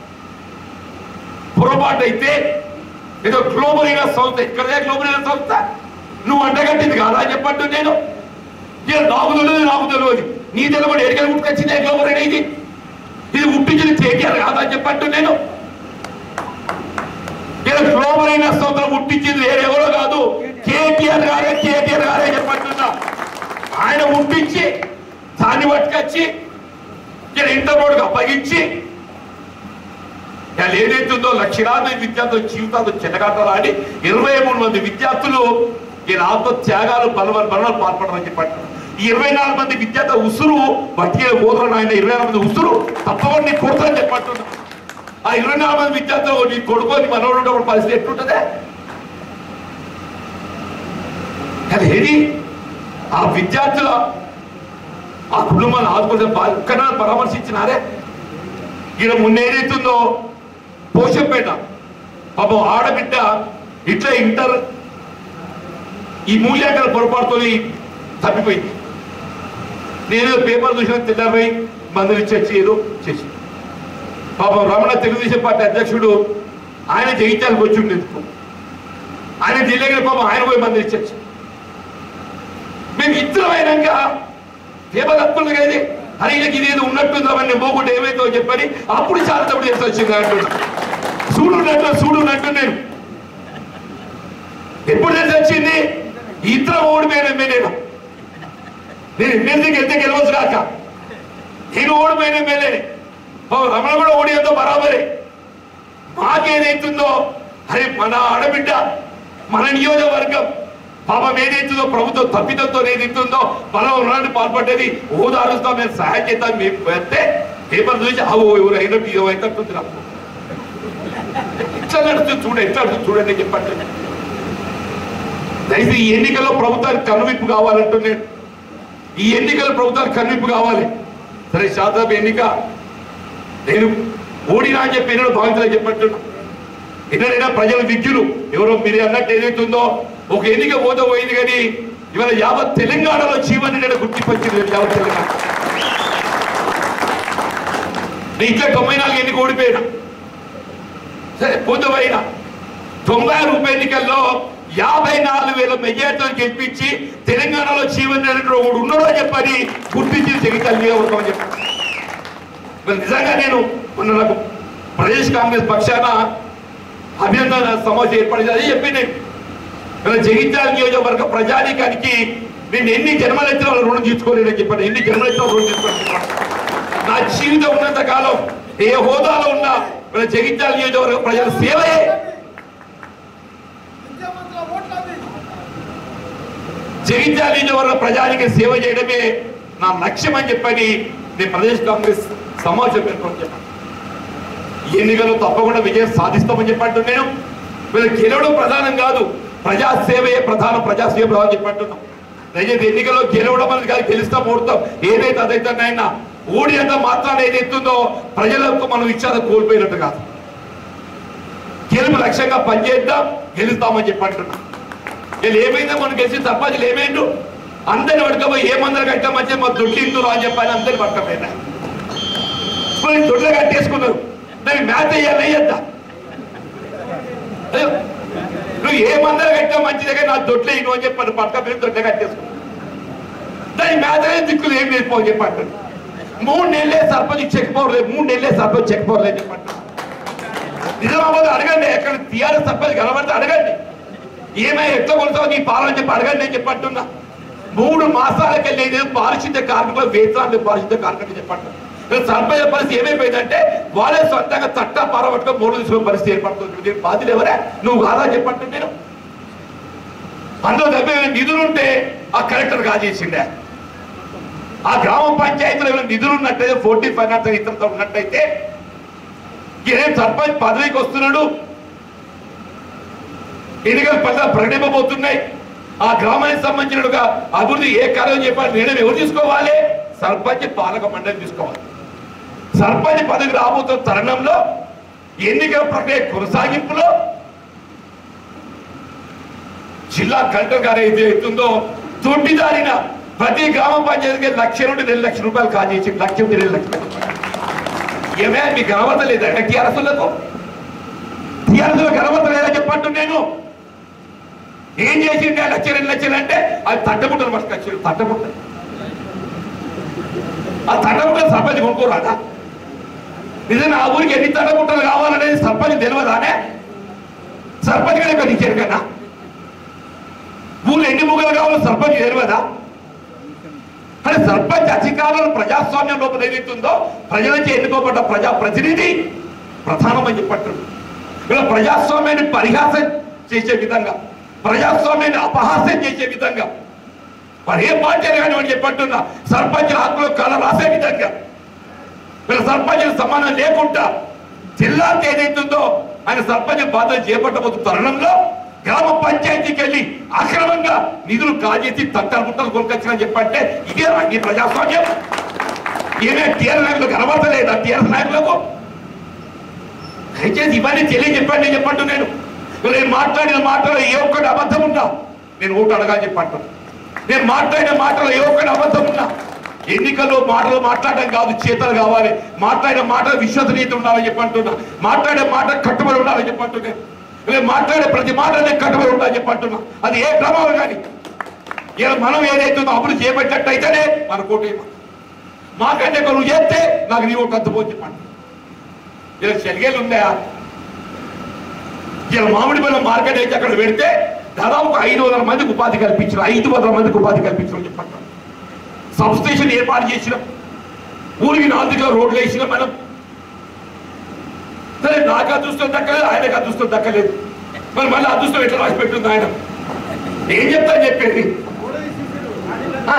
పొరపాటు అయితే ఏదో గ్లోబల్ అయిన సంస్థ ఇక్కడే గ్లోబల్ అయిన సంస్థ నువ్వు అంటగట్టింది కాదా అని చెప్పట్టు నేను ఇక నాకు తెలియదు నాకు తెలియదు నీ తెలియదు ఎడికలు పుట్టుకొచ్చిందే గ్లోబల్ అయిన ఇది ఇది పుట్టించింది కేటీఆర్ కాదా అని చెప్పట్టు నేను ఇలా గ్లోబల్ అయిన సంస్థ పుట్టించింది వేరెవరో కాదు కేటీఆర్ గారే కేటీఆర్ గారే చెప్పట్టున్నా ఆయన పుట్టించి దాన్ని పట్టుకొచ్చి ఇక్కడ ఇంటర్ బోర్డుకు అప్పగించి ఇవాళ ఏదైతుందో లక్షలాది విద్యార్థుల జీవితాలు చెలగాటలాడి ఇరవై మూడు మంది విద్యార్థులు ఈ ఆత్మ త్యాగాలు బలవ బలనాలు పాల్పడమని చెప్పండి ఈ ఇరవై నాలుగు మంది విద్యార్థుల ఉసురు బట్టికే పోతున్న ఆయన ఇరవై నాలుగు మంది ఉసురు తప్పకుండా నీ కొడతాని చెప్పంటున్నా ఆ ఇరవై నాలుగు మంది విద్యార్థులు నీ కొడుకొని మనోడు ఉన్నప్పుడు పరిస్థితి ఎట్లుంటుందే కానీ ఏది ఆ విద్యార్థుల ఆ కుటుంబాన్ని ఆదుకుంటే ఎక్కడైనా పరామర్శించినారే ఈయన ముందేదైతుందో పోషంపేట పాపం ఆడబిడ్డ ఇట్లా ఇంటర్ ఈ మూల్యాంకన పొరపాటుతో తప్పిపోయింది నేను పేపర్ చూసిన తెల్లపోయి మందులు ఇచ్చేసి ఏదో చేసి పాపం రమణ తెలుగుదేశం పార్టీ అధ్యక్షుడు ఆయన జయించాలకు వచ్చి ఉండేందుకు ఆయన జిల్లా పాపం ఆయన పోయి మందులు ఇచ్చేసి మేము ఇద్దరం అయినాక పేపర్ తప్పులు కదా అని ఈయనకి ఇదేదో ఉన్నట్టుంది అవన్నీ పోకుండా ఏమైందో చెప్పని అప్పుడు చాలా తప్పుడు చేసి వచ్చింది అంటున్నా చూడు ఉన్నట్టు చూడు ఉన్నట్టు నేను ఎప్పుడు తెలిసి వచ్చింది ఇద్దరం ఓడిపోయిన నేను నేను ఎమ్మెల్సీకి ఎంత గెలవచ్చు కాక నేను ఓడిపోయిన ఎమ్మెల్యే రమణ కూడా ఓడియంతో బరాబరే మాకేదైతుందో అరే మన ఆడబిడ్డ మన నియోజకవర్గం పాపం ఏదైతుందో ప్రభుత్వం తప్పిదంతో ఏదైతుందో మనం రుణాన్ని పాల్పడ్డది ఓదారుస్తాం మేము సహాయం చేద్దాం మేము పెడితే పేపర్ చూసి అవో ఎవరు అయినట్టు ఇదో అయినట్టుంది నాకు ఎట్లా నడుస్తుంది చూడ ఎట్లా నడుస్తుంది చూడండి చెప్పండి దయచేసి ఈ ఎన్నికల్లో ప్రభుత్వానికి కనువిప్పు కావాలంటున్నాడు ఈ ఎన్నికల ప్రభుత్వానికి కనువిప్పు కావాలి సరే శాతం ఎన్నిక నేను ఓడినా అని చెప్పి ఎన్నడూ భావించలే చెప్పట్టున్నా ఎన్నడైనా ప్రజల విద్యులు ఎవరో మీరు అన్నట్టు ఏదైతుందో ఒక ఎన్నిక పోతే పోయింది కానీ ఇవాళ యావత్ తెలంగాణలో జీవన్ రెడ్డి గుర్తింపు వచ్చింది యావత్ తెలంగాణ నేను ఇట్లా తొంభై నాలుగు ఎన్నిక ఓడిపోయినా సరే పోతే పోయినా తొంభై ఆరు ఉప ఎన్నికల్లో యాభై నాలుగు వేల మెజార్టీతో గెలిపించి తెలంగాణలో జీవన్ రెడ్డి ఒకడు ఉన్నాడో అని చెప్పని గుర్తించి జగిత్యాల నియోజకవర్గం అని చెప్పి మరి నిజంగా నేను మొన్న నాకు ప్రదేశ్ కాంగ్రెస్ పక్షాన అభినందన సమావేశం ఏర్పడింది అదే చెప్పి నేను ఇలా జగిత్యాల నియోజకవర్గ ప్రజానీకానికి నేను ఎన్ని జన్మలెత్తిన వాళ్ళ రుణం తీసుకోలేదని చెప్పాను ఎన్ని జన్మలెత్తిన రుణం తీసుకోలేని చెప్పాను నా జీవితం ఉన్నంత కాలం ఏ హోదాలో ఉన్నా ఇలా జగిత్యాల నియోజకవర్గ ప్రజల సేవయే జగిత్యాల నియోజకవర్గ ప్రజానికి సేవ చేయడమే నా లక్ష్యం అని చెప్పని నేను ప్రదేశ్ కాంగ్రెస్ సమావేశం పేర్కొని చెప్పాను ఈ ఎన్నికల్లో తప్పకుండా విజయం సాధిస్తామని చెప్పంటు నేను వీళ్ళు గెలవడం ప్రధానం కాదు ప్రజాసేవయే ప్రధానం ప్రజాసేవ ప్రధానం చెప్పంటున్నాం దయచేసి ఎన్నికల్లో గెలవడం అనేది కాదు గెలుస్తాం ఓడతాం ఏదైతే అదైతే ఆయన ఓడినంత మాత్రాన్ని ఏదైతుందో ప్రజలకు మనం ఇచ్చారో కోల్పోయినట్టు కాదు గెలుపు లక్ష్యంగా పనిచేద్దాం గెలుస్తామని చెప్పంటున్నాం వీళ్ళు ఏమైందో మనం గెలిచి సర్పంచులు ఏమైండు అందరిని పట్టుకపోయి ఏమందరు కట్టామని మా దొడ్లు ఇందులో అని చెప్పని అందరిని పట్టుకపోయినా ఇప్పుడు ఈ దొడ్లు కట్టేసుకున్నారు దానికి మ్యాచ్ వేయాలి వేయద్దా అయ్యో, నువ్వు ఏ మందర కట్టా మంచిదే కానీ నా దొడ్లే ఇను అని చెప్పాను పట్టుకపోయి దొడ్లే కట్టేసుకున్నాను దాని మ్యాచ్ అనేది దిక్కులు ఏం లేదు అని చెప్పంటారు మూడు నెలలే సర్పంచ్ చెక్ పవర్ లేదు మూడు నెలలే సర్పంచ్ చెక్ పవర్ లేదు చెప్పంటారు నిజామాబాద్ అడగండి ఎక్కడ టీఆర్ఎస్ సర్పంచ్ కనబడితే అడగండి ఏమై ఎట్లా కొలుతావు నీ పాలన చెప్పి అడగండి నేను చెప్పంటున్నా మూడు మాసాలకి వెళ్ళేది పారిశుద్ధ్య కార్మికుల వేతనాలు పారిశుద్ధ్య కార్మికులు చెప్పండి సర్పంచ్ పరిస్థితి ఏమైపోయిందంటే వాళ్ళే సొంతంగా చట్ట పారబట్టుకొని మూడు తీసుకునే పరిస్థితి ఏర్పడుతుంది దీని బాధ్యులు ఎవరే నువ్వు కాదా చెప్పంటు నేను అందులో డెబ్బై వేల నిధులుంటే ఆ కలెక్టర్ కాజేసిండే ఆ గ్రామ పంచాయతీలో ఏమైనా నిధులు ఉన్నట్టయితే ఫోర్టీ ఫైనాన్స్ ఇతరులతో ఉన్నట్టయితే ఈయన సర్పంచ్ పదవికి వస్తున్నాడు ఎన్నికల ఫలితాలు ప్రకటింపబోతున్నాయి ఆ గ్రామానికి సంబంధించిన ఒక అభివృద్ధి ఏ కార్యం చెప్పాలి నిర్ణయం ఎవరు తీసుకోవాలి సర్పంచ్ పాలక మండలి తీసుకోవాలి సర్పంచ్ పదవి రాబోతున్న తరుణంలో ఎన్నికల ప్రక్రియ కొనసాగింపులో జిల్లా కలెక్టర్ గారు ఏది అవుతుందో తొట్టిదారిన ప్రతి గ్రామ పంచాయతీకి లక్ష నుండి రెండు లక్షల రూపాయలు కాజేసి లక్ష నుండి రెండు లక్షల రూపాయలు ఏమే మీకు కనబడలేదా టీఆర్ఎస్లకు టీఆర్ఎస్ కనబడలేదా చెప్పంటు నేను ఏం చేసిండే లక్ష రెండు లక్షలు అంటే అది తట్టబుట్టలు పట్టుకొచ్చారు తట్టబుట్టలు ఆ తట్టబుట్టలు సర్పంచ్ కొనుక్కోరాదా నిజంగా ఆ ఊరికి ఎన్ని తట్టబుట్టలు కావాలనేది సర్పంచ్ తెలియదానే సర్పంచ్ గారు ఇక్కడ ఇచ్చారు కదా ఊళ్ళో ఎన్ని ముగ్గులు కావాలో సర్పంచ్ తెలియదా అంటే సర్పంచ్ అధికారులను ప్రజాస్వామ్యం లోపల ఏదైతుందో ప్రజల నుంచి ఎన్నుకోబడ్డ ప్రజా ప్రతినిధి ప్రధానమని చెప్పట్టు ఇలా ప్రజాస్వామ్యాన్ని పరిహాసం చేసే విధంగా ప్రజాస్వామ్యాన్ని అపహాస్యం చేసే విధంగా మరి ఏ పార్టీ అని కానివ్వండి చెప్పంటున్నా సర్పంచుల హక్కులు కళ రాసే విధంగా వీళ్ళ సర్పంచుల సమానం లేకుండా జిల్లాకి ఏదైతుందో ఆయన సర్పంచ్ బాధ్యత చేపట్టబోతు తరుణంలో గ్రామ పంచాయతీకి వెళ్ళి అక్రమంగా నిధులు కాజేసి తట్టలు ముట్టలు కొనుకొచ్చిన చెప్పంటే ఇదే ఈ ప్రజాస్వామ్యం ఏమే టీఆర్ నాయకులకు కనబడతలేదా టీఆర్ నాయకులకు దయచేసి ఇవన్నీ తెలియ చెప్పండి చెప్పంటు నేను నేను మాట్లాడిన మాటలో ఏ ఒక్కటి అబద్ధం ఉందా నేను ఓటు అడగా చెప్పంటాను నేను మాట్లాడిన మాటలో ఏ ఒక్కటి అబద్ధం ఉందా ఎన్నికల్లో మాటలు మాట్లాడడం కాదు చేతలు కావాలి మాట్లాడిన మాట విశ్వసనీయత ఉండాలని చెప్పంటున్నా మాట్లాడే మాట కట్టుబడి ఉండాలని చెప్పంటున్నా నేను మాట్లాడే ప్రతి మాట నేను కట్టుబడి ఉండాలని చెప్పంటున్నా అది ఏ క్రమం కానీ ఇలా మనం ఏదైతుందో అభివృద్ధి చేపట్టినట్టయితేనే మన కోటి మాకంటే ఎక్కువ నువ్వు చేస్తే నాకు నీ ఓటు అద్దుపోని చెప్పండి ఇలా చెలిగేలు ఉందా ఇలా మామిడి పళ్ళ మార్కెట్ అయితే అక్కడ పెడితే దాదాపు ఐదు వందల మందికి ఉపాధి కల్పించారు ఐదు వందల మందికి ఉపాధి కల్పించడం చెప్పండి సబ్ స్టేషన్ ఏర్పాటు చేసినాం ఊరికి నాలుగుగా రోడ్లు వేసినాం మనం సరే నాకు అదృష్టం దక్కలేదు ఆయనకు అదృష్టం దక్కలేదు మరి మళ్ళీ అదృష్టం ఎట్లా రాసి పెట్టుంది ఆయన ఏం చెప్తాను చెప్పేది ఆ?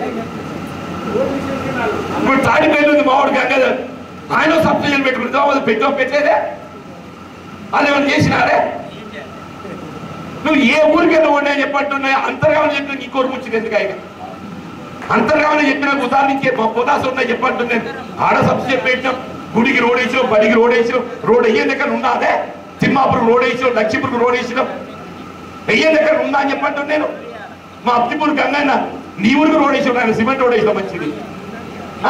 ఇప్పుడు తాడిపల్లి ఉంది మావాడు గంగాధర్ ఆయన సబ్ స్టేషన్ పెట్టుకుంటాం పెట్టాం పెట్టలేదే అది ఏమైనా చేసినారే నువ్వు ఏ ఊరికైనా ఉన్నాయి చెప్పంటున్నాయి అంతర్గామని చెప్పిన నీ కోరు ముచ్చింది ఎందుకు ఆయన అంతర్గామని చెప్పిన ఉదాహరణకి మా పొదాసు ఉన్నాయి చెప్పంటున్నాను ఆడ సబ్సిడీ పెట్టినాం గుడికి రోడ్ వేసినాం బడికి రోడ్ వేసినాం రోడ్ అయ్యే దగ్గర ఉన్నాదే తిమ్మాపురం రోడ్ వేసినాం లక్ష్మీపురం రోడ్ వేసినాం అయ్యే దగ్గర ఉందా అని చెప్పంటున్నాను నేను మా అప్తిపూర్ గంగన్న నీ ఊరికి రోడ్ వేసినాం ఆయన సిమెంట్ రోడ్ వేసినాం మంచిది ఆ?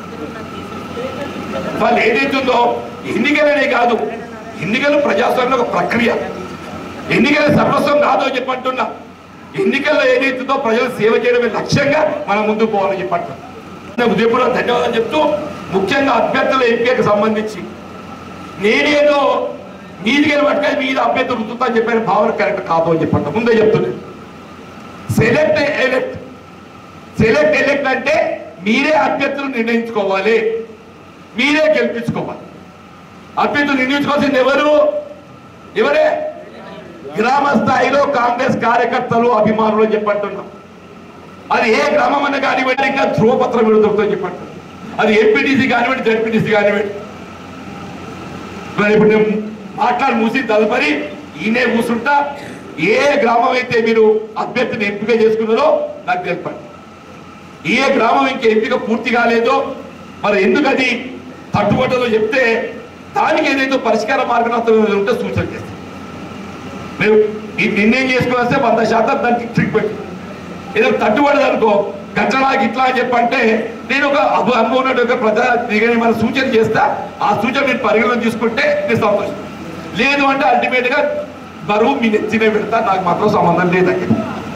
వాళ్ళు ఏదైతుందో ఎన్నికలనే కాదు ఎన్నికలు ప్రజాస్వామ్యం ఒక ప్రక్రియ ఎన్నికల సర్వస్వం కాదు అని చెప్పంటున్నా ఎన్నికల్లో ఏదైతుందో ప్రజలు సేవ చేయడమే లక్ష్యంగా మనం ముందుకు పోవాలని చెప్పంటున్నా నేను ఉదయపూర్వక ధన్యవాదాలు చెప్తూ ముఖ్యంగా అభ్యర్థుల ఎంపికకు సంబంధించి నేనేదో మీదికి పట్టుకొని మీద అభ్యర్థులు రుతుతా అని చెప్పిన భావన కరెక్ట్ కాదు అని చెప్పంట ముందే చెప్తున్నాను సెలెక్ట్ ఎలెక్ట్ సెలెక్ట్ ఎలెక్ట్ అంటే మీరే అభ్యర్థులు నిర్ణయించుకోవాలి మీరే గెలిపించుకోవాలి అభ్యర్థులు నిర్ణయించుకోవాల్సింది ఎవరు ఎవరే గ్రామ స్థాయిలో కాంగ్రెస్ కార్యకర్తలు అభిమానులు అని చెప్పంటున్నాం అది ఏ గ్రామం అన్న కానివ్వండి ఇంకా ధ్రువపత్రం విడుదలతో చెప్పండి అది ఎంపీటీసీ కానివ్వండి జడ్పీటీసీ కానివ్వండి మరి ఇప్పుడు నేను మాట్లాడి మూసి తదుపరి ఈయనే కూర్చుంటా ఏ గ్రామం అయితే మీరు అభ్యర్థిని ఎంపిక చేసుకున్నారో నాకు తెలపండి ఏ గ్రామం ఇంకా ఎంపిక పూర్తి కాలేదో మరి ఎందుకు అది తట్టుబట్టదో చెప్తే దానికి ఏదైతే పరిష్కార మార్గం ఉంటే సూచన చేస్తాం మేము ఈ నిర్ణయం చేసుకుని వస్తే వంద శాతం దానికి ట్రిక్ పెట్టి ఏదో తట్టుబడదు అనుకో గంటలాగా ఇట్లా అని చెప్పంటే నేను ఒక అభ అనుభవం ఉన్నట్టు ఒక ప్రజా దిగని మన సూచన చేస్తా ఆ సూచన నేను పరిగణన తీసుకుంటే నేను సంతోషం లేదు అంటే అల్టిమేట్ గా బరువు మీ నెత్తినే పెడతా నాకు మాత్రం సంబంధం లేదు అక్కడ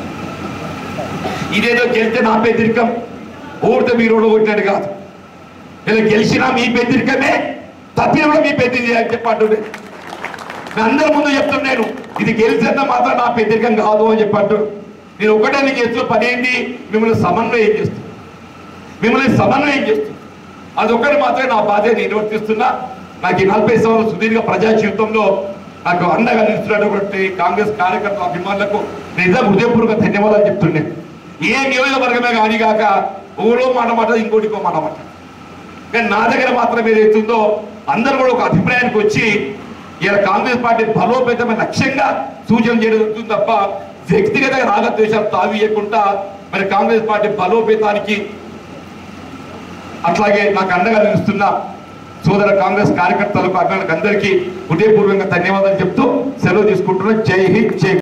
ఇదేదో గెలిస్తే నా పెద్దరికం ఓడితే మీరు ఓడగొట్టినట్టు కాదు ఇలా గెలిచినా మీ పెద్దరికమే తప్పిన కూడా మీ పెద్దది అని చెప్పండి నేను అందరి ముందు చెప్తున్నాను ఇది గెలిచేంత మాత్రం నా పెద్దరికం కాదు అని చెప్పంటు నేను ఒకటే నీకు చేస్తున్న పని ఏంటి మిమ్మల్ని సమన్వయం చేస్తాను మిమ్మల్ని సమన్వయం చేస్తాను అదొక్కటి మాత్రమే నా బాధ్యత నిర్వర్తిస్తున్నా నాకు ఈ నలభై సంవత్సరాల సుదీర్ఘ ప్రజా జీవితంలో నాకు అండగా నిలుస్తున్నటువంటి కాంగ్రెస్ కార్యకర్తల అభిమానులకు నిజంగా హృదయపూర్వక ధన్యవాదాలు చెప్తున్నాను ఏ నియోజకవర్గమే కానీ కాక ఊరో మాట మాట ఇంకోటికో మాట మాట కానీ నా దగ్గర మాత్రం ఏదైతుందో అందరూ కూడా ఒక అభిప్రాయానికి వచ్చి ఇలా కాంగ్రెస్ పార్టీ బలోపేతమైన లక్ష్యంగా సూచన చేయడం జరుగుతుంది తప్ప వ్యక్తిగత రాగద్వేషాలు తావీయకుండా మరి కాంగ్రెస్ పార్టీ బలోపేతానికి అట్లాగే నాకు అండగా నిలుస్తున్న సోదర కాంగ్రెస్ కార్యకర్తలకు అభిమానులకు అందరికీ హృదయపూర్వకంగా ధన్యవాదాలు చెప్తూ సెలవు తీసుకుంటున్నాను జై హింద్ జై